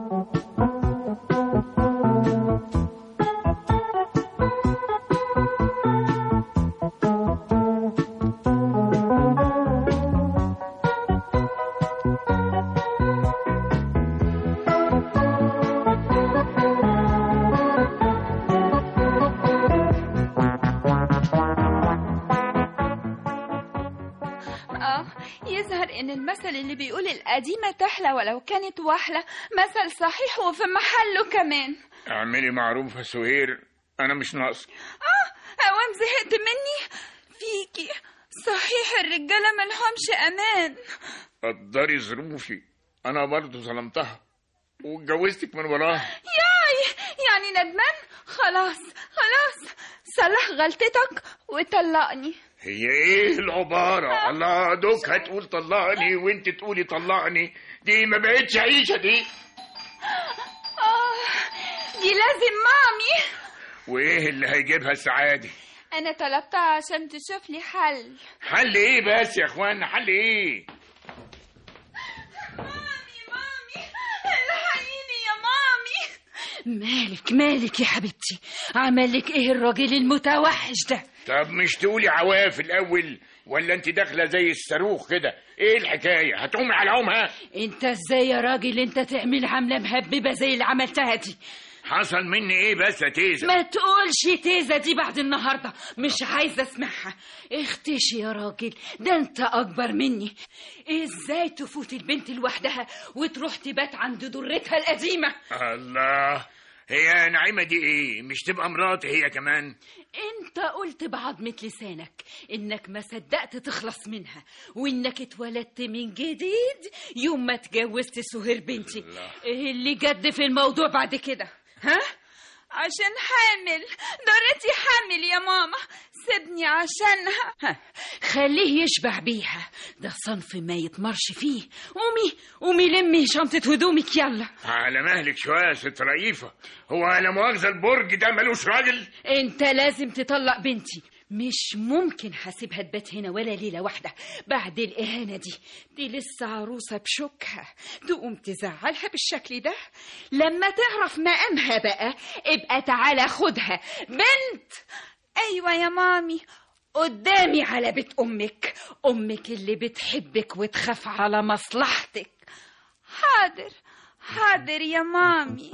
اه يظهر ان المثل اللي بيقول القديمة تحلى ولو كانت وحلة مثل صحيح وفي محله كمان اعملي معروف يا سهير انا مش ناقص اه اوام زهقت مني فيكي صحيح الرجالة منهمش امان قدري ظروفي انا برضو ظلمتها واتجوزتك من وراها ياي يعني ندمان خلاص خلاص صلح غلطتك وطلقني هي ايه العبارة الله دوك هتقول طلقني وانت تقولي طلقني دي ما بقتش عيشة دي اه دي لازم مامي وايه اللي هيجيبها السعادة انا طلبتها عشان تشوف لي حل حل ايه بس يا اخوانا حل ايه مامي مامي الحقيني يا مامي مالك مالك يا حبيبتي عمل لك ايه الراجل المتوحش ده طب مش تقولي عواف الاول ولا انت داخله زي الصاروخ كده ايه الحكايه هتقومي على عمها انت ازاي يا راجل انت تعمل عملة مهببة زي اللي عملتها دي حصل مني ايه بس يا تيزه ما تقولش تيزة دي بعد النهاردة مش عايزة اسمعها اختشي يا راجل ده انت اكبر مني ازاي تفوت البنت لوحدها وتروح تبات عند درتها القديمة الله هي نعيمه دي ايه مش تبقى مراتي هي كمان انت قلت بعضمة لسانك انك ما صدقت تخلص منها وانك اتولدت من جديد يوم ما اتجوزت سهير بنتي ايه اللي جد في الموضوع بعد كده ها عشان حامل دارتي حامل يا ماما سيبني عشانها ها خليه يشبع بيها ده صنف ما يتمرش فيه قومي قومي لمي شنطة هدومك يلا على مهلك شويه يا ست رئيفه هو لا مؤاخذه البرج ده ملوش راجل انت لازم تطلق بنتي مش ممكن حاسبها تبات هنا ولا ليلة واحدة بعد الإهانة دي دي لسه عروسة بشوكها تقوم تزعلها بالشكل ده لما تعرف مقامها بقى ابقى تعالى خدها بنت ايوه يا مامي قدامي على بيت أمك أمك اللي بتحبك وتخاف على مصلحتك حاضر حاضر يا مامي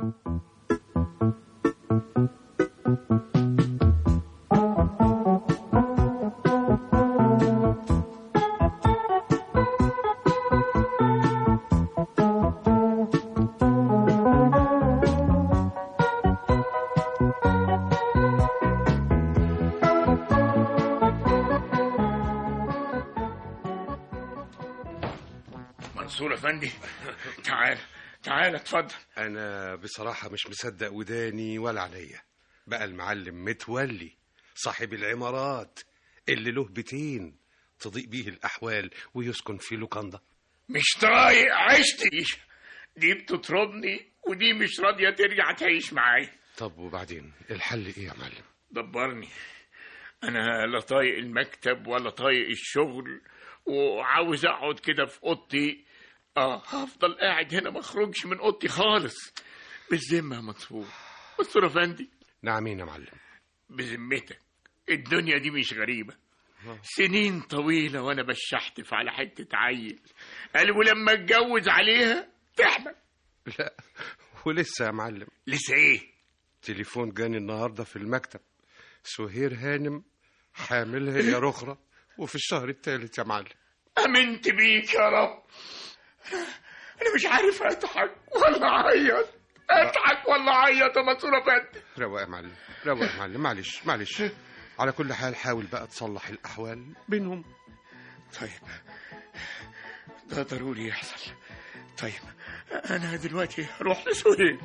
منصور افندي تعال تعال اتفضل انا بصراحه مش مصدق وداني ولا عينيا بقى المعلم متولي صاحب العمارات اللي له بيتين تضيق بيه الاحوال ويسكن في لوكاندا مش طايق عشتي دي بتطردني ودي مش راضيه ترجع تعيش معايا طب وبعدين الحل ايه يا معلم دبرني انا لا طايق المكتب ولا طايق الشغل وعاوز اقعد كده في اوضتي اه هفضل قاعد هنا ما اخرجش من اوضتي خالص بالذمه يا منصور منصور افندي نعمين يا معلم بذمتك الدنيا دي مش غريبه سنين طويلة وأنا بشحتف على حتة عيل قال ولما اتجوز عليها تحمل لا ولسه يا معلم لسه إيه؟ تليفون جاني النهارده في المكتب سهير هانم حاملها يا رخرة وفي الشهر الثالث يا معلم امنت بيك يا رب انا مش عارف اضحك ولا اعيط اضحك ولا اعيط يا منصور افندي روق يا معلم روق يا معلم معلش معلش على كل حال حاول بقى تصلح الاحوال بينهم طيب ده ضروري يحصل طيب انا دلوقتي هروح لسهيل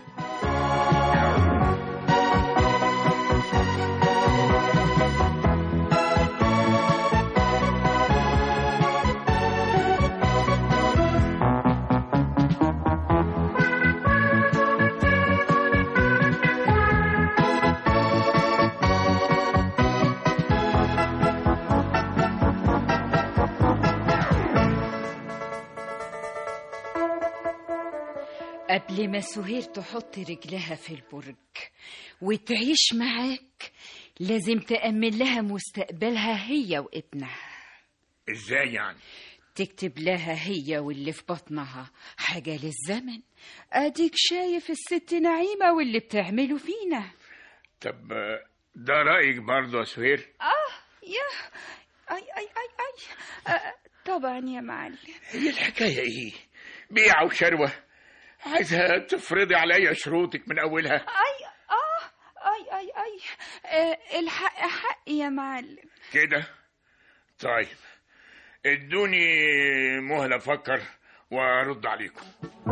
قبل ما سهير تحط رجلها في البرج وتعيش معاك لازم تأمن لها مستقبلها هي وابنها ازاي يعني تكتب لها هي واللي في بطنها حاجة للزمن أديك شايف الست نعيمة واللي بتعمله فينا طب ده رايك برضه يا سهير اه يا اي اي اي اي آه طبعا يا معلم هي الحكايه ايه بيع وشروه عايزها تفرضي عليا شروطك من اولها اي اه اي اي اي آه الحق حق يا معلم كده طيب ادوني مهله افكر وارد عليكم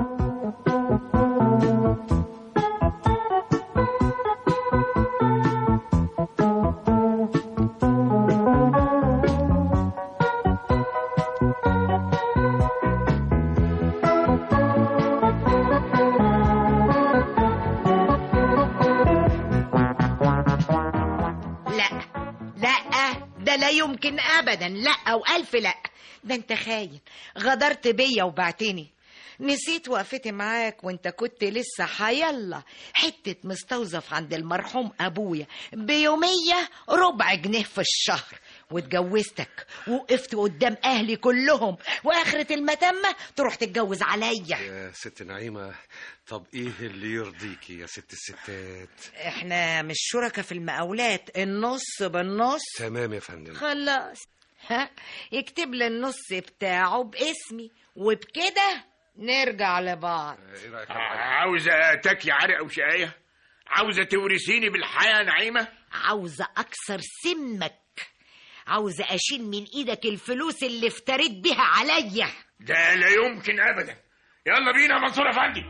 لا لا ده لا يمكن ابدا لا والف لا ده انت خاين غدرت بيا وبعتني نسيت وقفتي معاك وانت كنت لسه حيلا حتة مستوظف عند المرحوم ابويا بيومية ربع جنيه في الشهر واتجوزتك وقفت قدام اهلي كلهم واخرة المتمة تروح تتجوز عليا يا ست نعيمة طب ايه اللي يرضيكي يا ست الستات احنا مش شركة في المقاولات النص بالنص تمام يا فندم خلاص ها يكتب لي النص بتاعه باسمي وبكده نرجع لبعض ايه رايك يا معلم؟ عاوزه تاكلي عرق وشقايه عاوزه تورثيني بالحياه نعيمه عاوزة أكسر سمك عاوزة أشيل من إيدك الفلوس اللي افتريت بيها عليا ده لا يمكن ابدا يلا بينا يا منصور افندي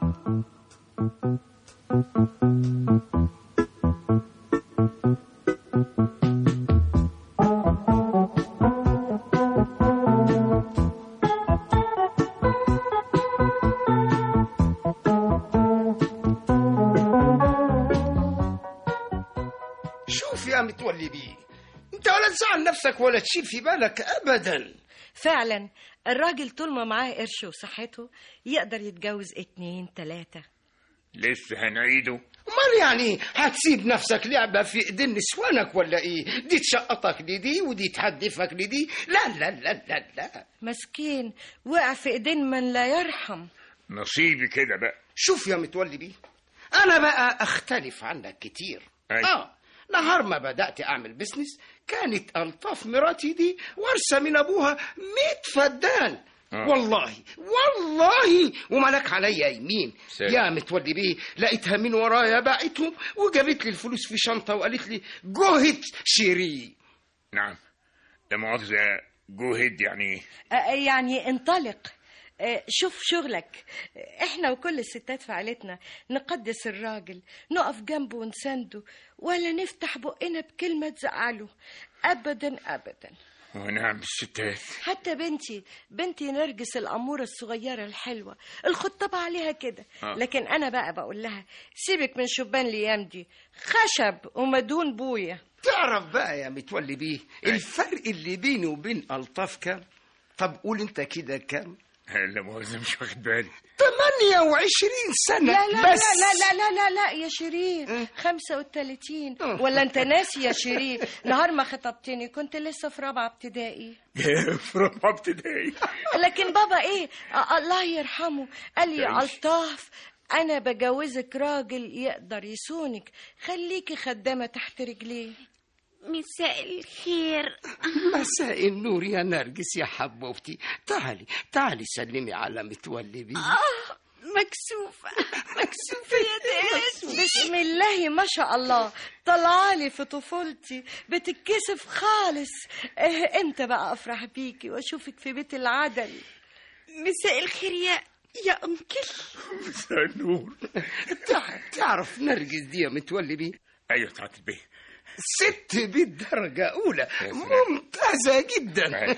شوف يا متولي بيه انت ولا تزعل نفسك ولا تشيل في بالك ابدا فعلا الراجل طول ما معاه قرش وصحته يقدر يتجوز اتنين تلاتة لسه هنعيده امال يعني هتسيب نفسك لعبة في ايدين نسوانك ولا ايه دي تشقطك لدي ودي تحدفك لدي لا لا لا لا لا مسكين وقع في ايدين من لا يرحم نصيبي كده بقى شوف يا متولي بيه انا بقى اختلف عنك كتير أي. اه نهار ما بدأت أعمل بيزنس كانت ألطاف مراتي دي ورثة من أبوها ميت فدان آه. والله والله وملك عليا يمين سلام. يا متولي بيه لقيتها من ورايا باعتهم وجابت لي الفلوس في شنطة وقالت لي جهد شيري نعم لا مؤاخذة جوهد يعني ايه آه، يعني انطلق آه، شوف شغلك آه، احنا وكل الستات في عيلتنا نقدس الراجل نقف جنبه ونسنده ولا نفتح بقنا بكلمة تزعله ابدا ابدا ونعم الستات حتى بنتي بنتي نرجس الأمورة الصغيرة الحلوة الخطابة عليها كده آه. لكن أنا بقى بقول لها سيبك من شبان الأيام دي خشب ومدون بويا تعرف بقى يا متولي بيه الفرق اللي بيني وبين ألطاف كام طب قول انت كده كام لا مؤاخذة مش واخد بالي 28 سنة لا لا بس لا لا لا لا لا يا شيرين خمسة وتلاتين ولا انت ناسي يا شيرين نهار ما خطبتني كنت لسه في رابعة ابتدائي في رابعة ابتدائي لكن بابا ايه آه، الله يرحمه قال لي يا تعيش. الطاف انا بجوزك راجل يقدر يصونك خليكي خدامه تحت رجليه مساء الخير مساء النور يا نرجس يا حبوبتي تعالي تعالي سلمي على متولي بيه آه مكسوفة مكسوفة يا دادي بسم الله ما شاء الله طلعالي في طفولتي بتتكسف خالص اه انت بقى افرح بيكي واشوفك في بيت العدل مساء الخير يا يا أنكل مساء النور تع- تعرف نرجس دي يا متولي بيه ايوه تعالى البيه ست بالدرجة أولى يا سلام. ممتازة جدا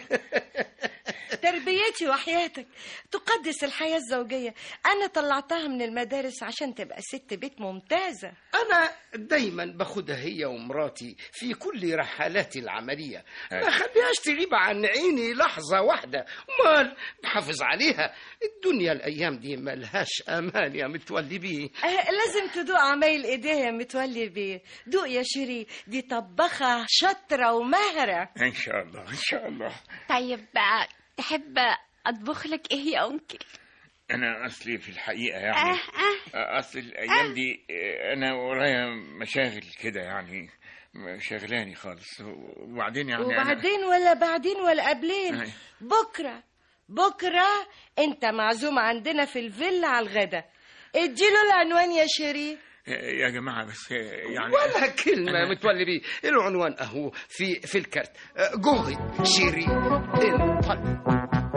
تربيتي وحياتك تقدس الحياة الزوجية أنا طلعتها من المدارس عشان تبقى ست بيت ممتازة أنا دايما باخدها هي ومراتي في كل رحلاتي العملية ما أي. خليهاش تغيب عن عيني لحظة واحدة مال بحافظ عليها الدنيا الأيام دي ملهاش أمان يا متولي بيه آه، لازم تدوق عمايل ايديها يا متولي بيه دوق يا شيري دي طبخة شاطرة وماهرة ان شاء الله ان شاء الله طيب بقى تحب أطبخ لك إيه يا أنكل انا اصلي في الحقيقة آه يعني آه اصل الايام دي آه، انا ورايا مشاغل كده يعني شغلاني خالص وبعدين يعني أنا- وبعدين ولا بعدين ولا قبلين أي. بكرة بكرة انت معزوم عندنا في الفيلا على الغدا اديله العنوان يا شيري يا جماعة بس يعني ولا كلمة يا أنا- متولي بيه العنوان أهو في في الكارت أه، جهد شيري انطلق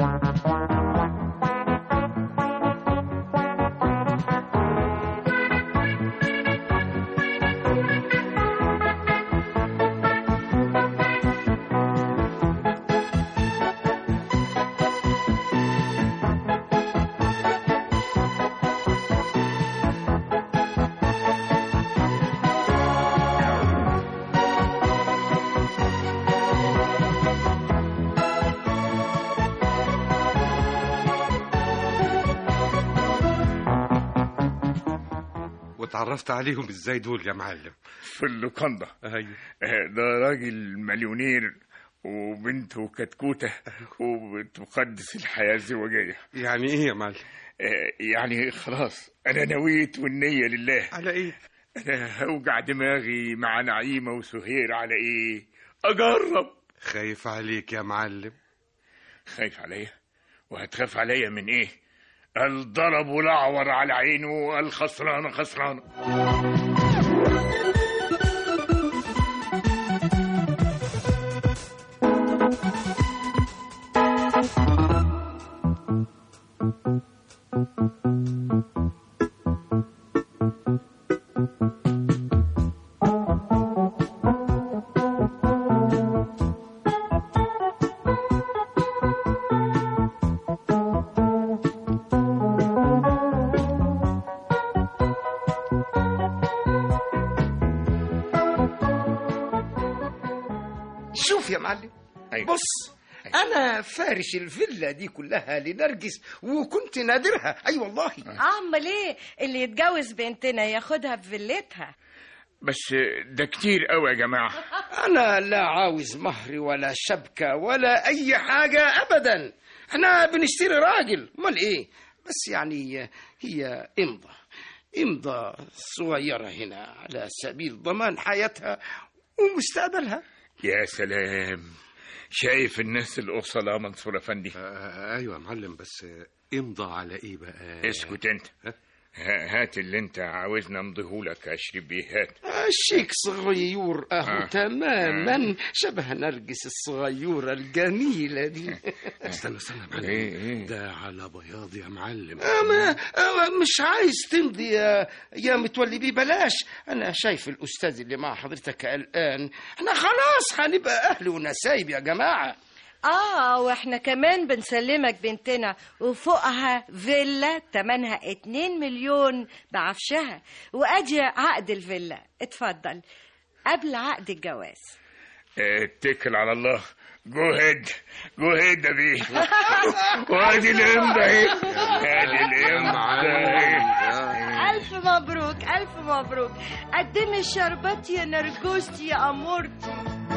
وتعرفت عليهم ازاي دول يا معلم في اللوكاندا ايوه آه، ده راجل مليونير وبنته كتكوتة وبتقدس الحياة الزوجية يعني ايه يا معلم آه، يعني خلاص أنا نويت والنية لله على ايه أنا هوجع دماغي مع نعيمة وسهير على إيه أجرب خايف عليك يا معلم خايف عليا وهتخاف عليا من إيه الضرب والأعور على عينه الخسرانة خسرانة شوف يا معلم أيوة. بص انا فارش الفيلا دي كلها لنرجس وكنت نادرها اي والله امال ايه اللي يتجوز بنتنا ياخدها في فيلتها بس ده كتير قوي يا جماعة انا لا عاوز مهر ولا شبكة ولا اي حاجة ابدا احنا بنشتري راجل امال ايه بس يعني هي امضى امضى صغيرة هنا على سبيل ضمان حياتها ومستقبلها يا سلام شايف الناس الأصلاء منصور أفندي آه ايوه يا معلم بس امضى على ايه بقى اسكت انت ها- هات اللي انت عاوزنا امضيهولك يا شريف بيه هات الشيك صغيور اهو آه. تماما شبه نرجس الصغيرة الجميلة دي استنى استنى يا معلم إيه إيه؟ ده على بياض يا معلم أما أما مش عايز تمضي يا يا متولي بيه بلاش انا شايف الاستاذ اللي مع حضرتك الان احنا خلاص هنبقى اهل ونسايب يا جماعه اه واحنا كمان بنسلمك بنتنا وفوقها فيلا تمنها اتنين مليون بعفشها وادي عقد الفيلا اتفضل قبل عقد الجواز اتكل على الله جو هيد جو هيد يا بيه وادي الامضة اهي ادي الامضة اهي الف مبروك الف مبروك قدمي الشربات يا نرجوستي يا امورتي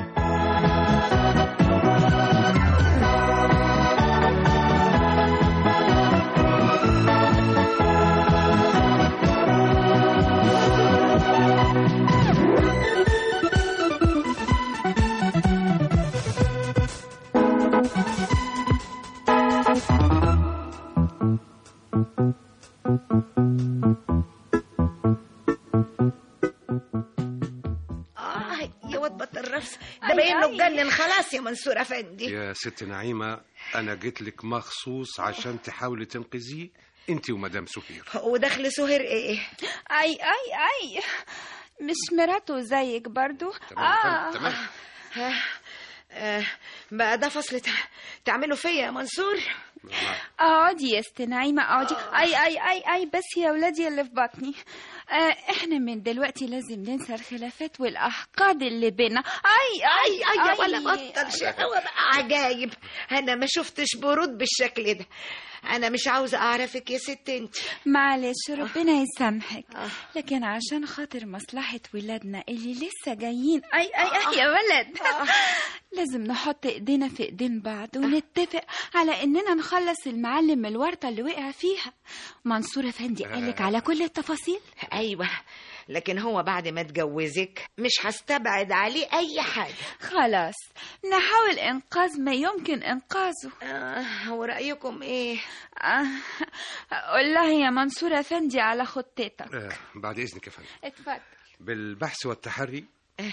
اه يا واد بطل رفس ده أي باين له أي. اتجنن خلاص يا منصور افندي يا ست نعيمة أنا جيت لك مخصوص عشان تحاولي تنقذيه أنت ومدام سهير ودخل سهير ايه اي اي اي مش مراته زيك برضو تمام تمام ها آه بقى ده فصل تع- تعملوا فيا يا منصور اقعدي يا ست نعيمة اقعدي اي اي اي اي بس يا ولادي اللي في بطني آه احنا من دلوقتي لازم ننسى الخلافات والاحقاد اللي بينا اي اي اي يا ولا أي. بطل شقاوة بقى عجايب انا ما شفتش برود بالشكل ده انا مش عاوزه اعرفك يا ست انت معلش ربنا يسامحك لكن عشان خاطر مصلحة ولادنا اللي لسه جايين اي اي اي يا ولد لازم نحط ايدينا في ايدين بعض ونتفق على اننا نخلص المعلم من الورطة اللي وقع فيها منصور افندي قالك على كل التفاصيل ايوه لكن هو بعد ما اتجوزك مش هستبعد عليه اي حاجه خلاص نحاول انقاذ ما يمكن انقاذه آه ورأيكم ايه آه، قول لها يا منصور افندي على خطتك آه بعد إذنك يا فندم اتفضل بالبحث والتحري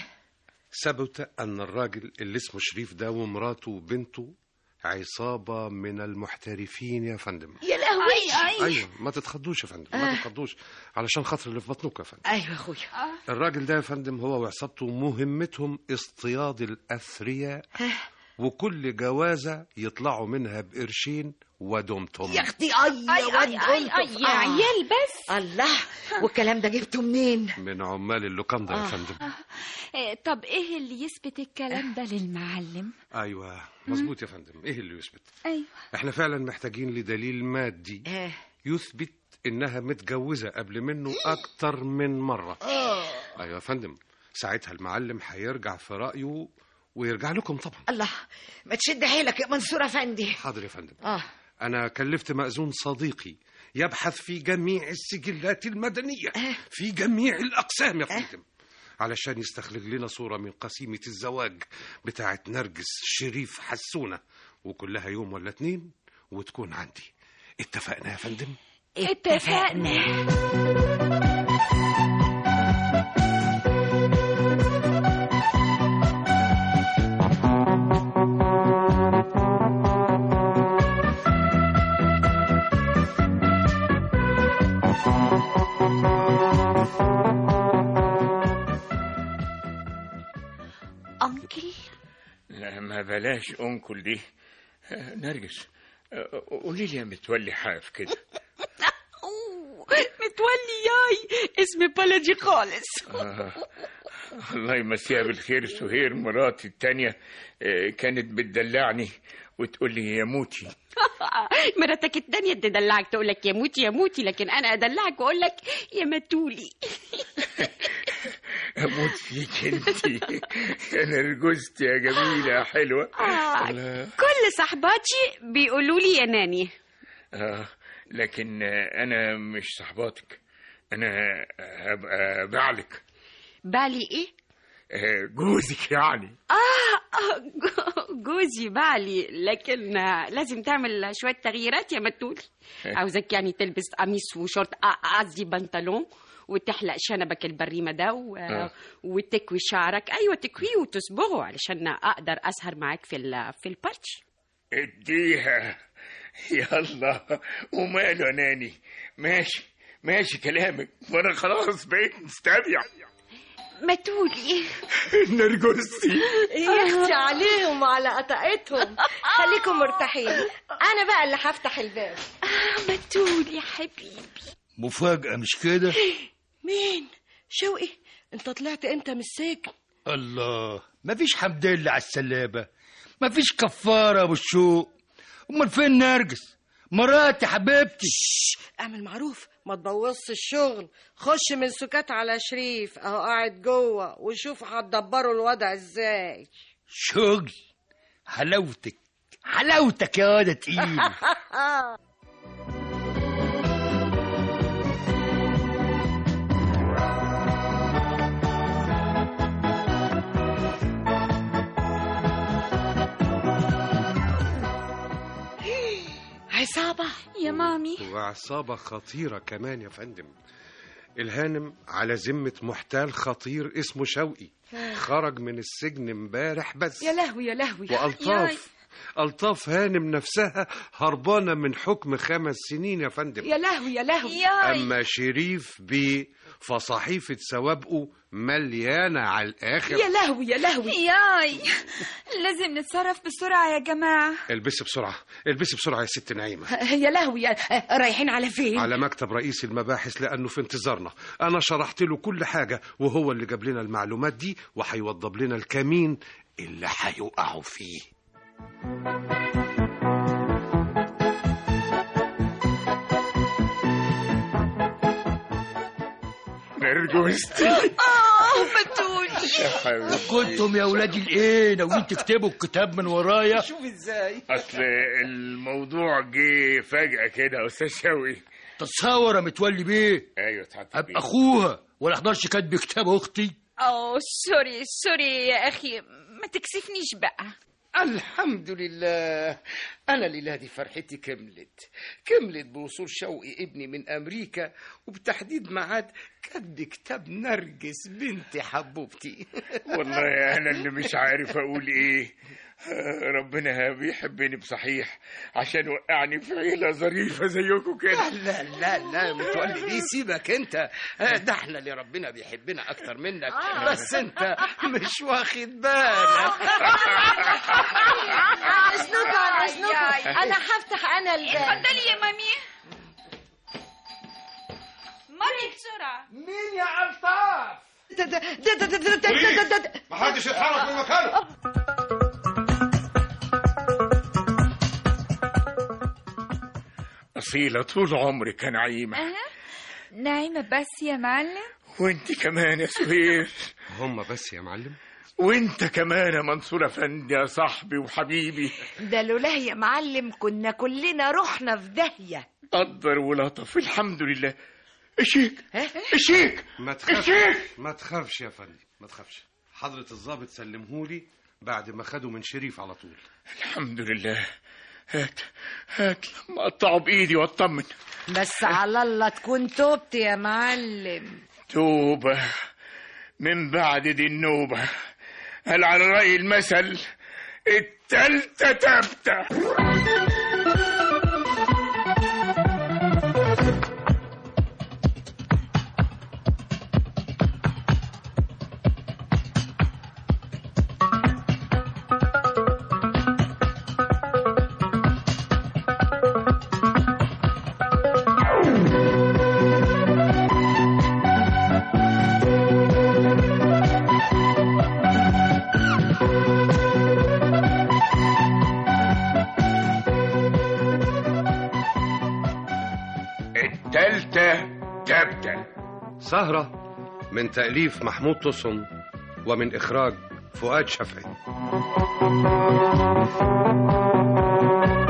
ثبت أن الراجل اللي اسمه شريف ده ومراته وبنته عصابة من المحترفين يا فندم يا لهوي اي اي أيوة ما تتخضوش يا فندم ما تتخضوش علشان خاطر اللي في بطنك يا فندم ايوه اخويا الراجل ده يا فندم هو وعصابته مهمتهم اصطياد الأثرياء وكل جوازة يطلعوا منها بقرشين ودمتم يا اختي اي يا اي واد اي اي, أي ألطف. يا آه. عيال بس الله والكلام ده جبته منين من عمال اللوكاندا يا فندم إيه، طب ايه اللي يثبت الكلام ده للمعلم ايوه مظبوط يا فندم ايه اللي يثبت ايوه احنا فعلا محتاجين لدليل مادي آه. يثبت انها متجوزه قبل منه اكتر من مره ايوه يا فندم ساعتها المعلم هيرجع في رايه ويرجع لكم طبعا الله ما تشد حيلك يا منصور افندي حاضر يا فندم اه انا كلفت مأذون صديقي يبحث في جميع السجلات المدنيه في جميع الاقسام يا فندم علشان يستخرج لنا صوره من قسيمه الزواج بتاعت نرجس شريف حسونه وكلها يوم ولا اتنين وتكون عندي اتفقنا يا فندم اتفقنا انكل لا ما بلاش انكل دي آه، نرجس آه، قولي لي يا متولي حاف كده متولي ياي اسم بلدي خالص آه. الله يمسيها بالخير سهير مراتي التانية آه، كانت بتدلعني وتقول لي يا موتي مراتك التانية تدلعك تقول لك يا موتي يا موتي لكن انا ادلعك واقول لك يا متولي اموت فيك انت انا رجزت يا جميله يا حلوه آه، الله. كل صحباتي بيقولوا لي يا ناني آه لكن آه، انا مش صحباتك انا هبقى بعلك بالي ايه آه، جوزك يعني آه آه، جو- جوزي بالي لكن آه، لازم تعمل شوية تغييرات يا متولي عاوزك يعني تلبس قميص وشورت آه، قصدي بنطلون وتحلق شنبك البريمة ده و... آه. وتكوي شعرك أيوة تكويه وتصبغه علشان أقدر أسهر معاك في ال... في البارتي اديها يلا وماله يا ناني ماشي ماشي كلامك وانا خلاص بقيت مستبيع متولي نرجسي يا اختي عليهم وعلى قطعتهم خليكم مرتاحين انا بقى اللي هفتح الباب متولي حبيبي مفاجأة مش كده مين شوقي انت طلعت امتى من السجن الله مفيش حمد لله على السلامة مفيش كفارة بالشوق امال فين نرجس مراتي حبيبتي اعمل معروف ما تبوظش الشغل خش من سكات على شريف اهو قاعد جوه وشوف هتدبروا الوضع ازاي شغل حلاوتك حلاوتك يا واد تقيل عصابة يا مامي وعصابة خطيرة كمان يا فندم الهانم على ذمة محتال خطير اسمه شوقي خرج من السجن امبارح بس يا لهوي يا لهوي وألطاف ألطاف هانم نفسها هربانة من حكم خمس سنين يا فندم يا لهوي يا لهوي أما شريف بيه فصحيفة سوابقه مليانة على الآخر يا لهوي يا لهوي ياي لازم نتصرف بسرعة يا جماعة البسي بسرعة البسي بسرعة يا ست نعيمة يا لهوي يا- رايحين على فين على مكتب رئيس المباحث لأنه في انتظارنا أنا شرحت له كل حاجة وهو اللي جاب لنا المعلومات دي وهيوضب لنا الكمين اللي هيوقعوا فيه نرجستي اه متولي يا حبيبي كنتم يا ولادي الايه ناويين تكتبوا الكتاب من ورايا شوف ازاي اصل الموضوع جه فجأة كده يا استاذ شوقي تصور يا متولي بيه ايوه تعالى ابقى اخوها ولا احضرش كاتب كتاب اختي أوه سوري سوري يا أخي ما تكسفنيش بقى الحمد لله أنا لله دي فرحتي كملت كملت بوصول شوقي ابني من أمريكا وبتحديد ميعاد كتب كتاب نرجس بنتي حبوبتي والله انا اللي مش عارف اقول ايه آه، ربنا بيحبني بصحيح عشان وقعني في عيلة ظريفة زيكم كده لا لا لا متولي دي سيبك انت آه، ده احنا اللي ربنا بيحبنا اكتر منك بس انت مش واخد بالك اسنوكوا على اسنوكوا انا هفتح انا الباب اتفضلي يا مامي مامي بسرعة مين يا الطاف ده- ده- ده- ده- ده- ده- ده- ده- ده- محدش يتحرك من مكانه أصيلة طول عمرك يا نعيمة نايمة بس يا معلم وانت كمان يا سهير هم بس يا معلم وانت كمان يا منصور افندي يا صاحبي وحبيبي ده لولاه يا معلم كنا كلنا رحنا في داهية قدر ولطف الحمد لله الشيك الشيك ما تخافش الشيك ما تخافش يا فندم ما تخافش حضرة الضابط سلمهولي بعد ما خده من شريف على طول الحمد لله هات هات لما اقطعه بايدي واطمن بس على الله تكون توبت يا معلم توبة من بعد دي النوبة هل على رأي المثل التالتة تابتة تالتة تابتة سهرة من تأليف محمود تصم ومن إخراج فؤاد شفعي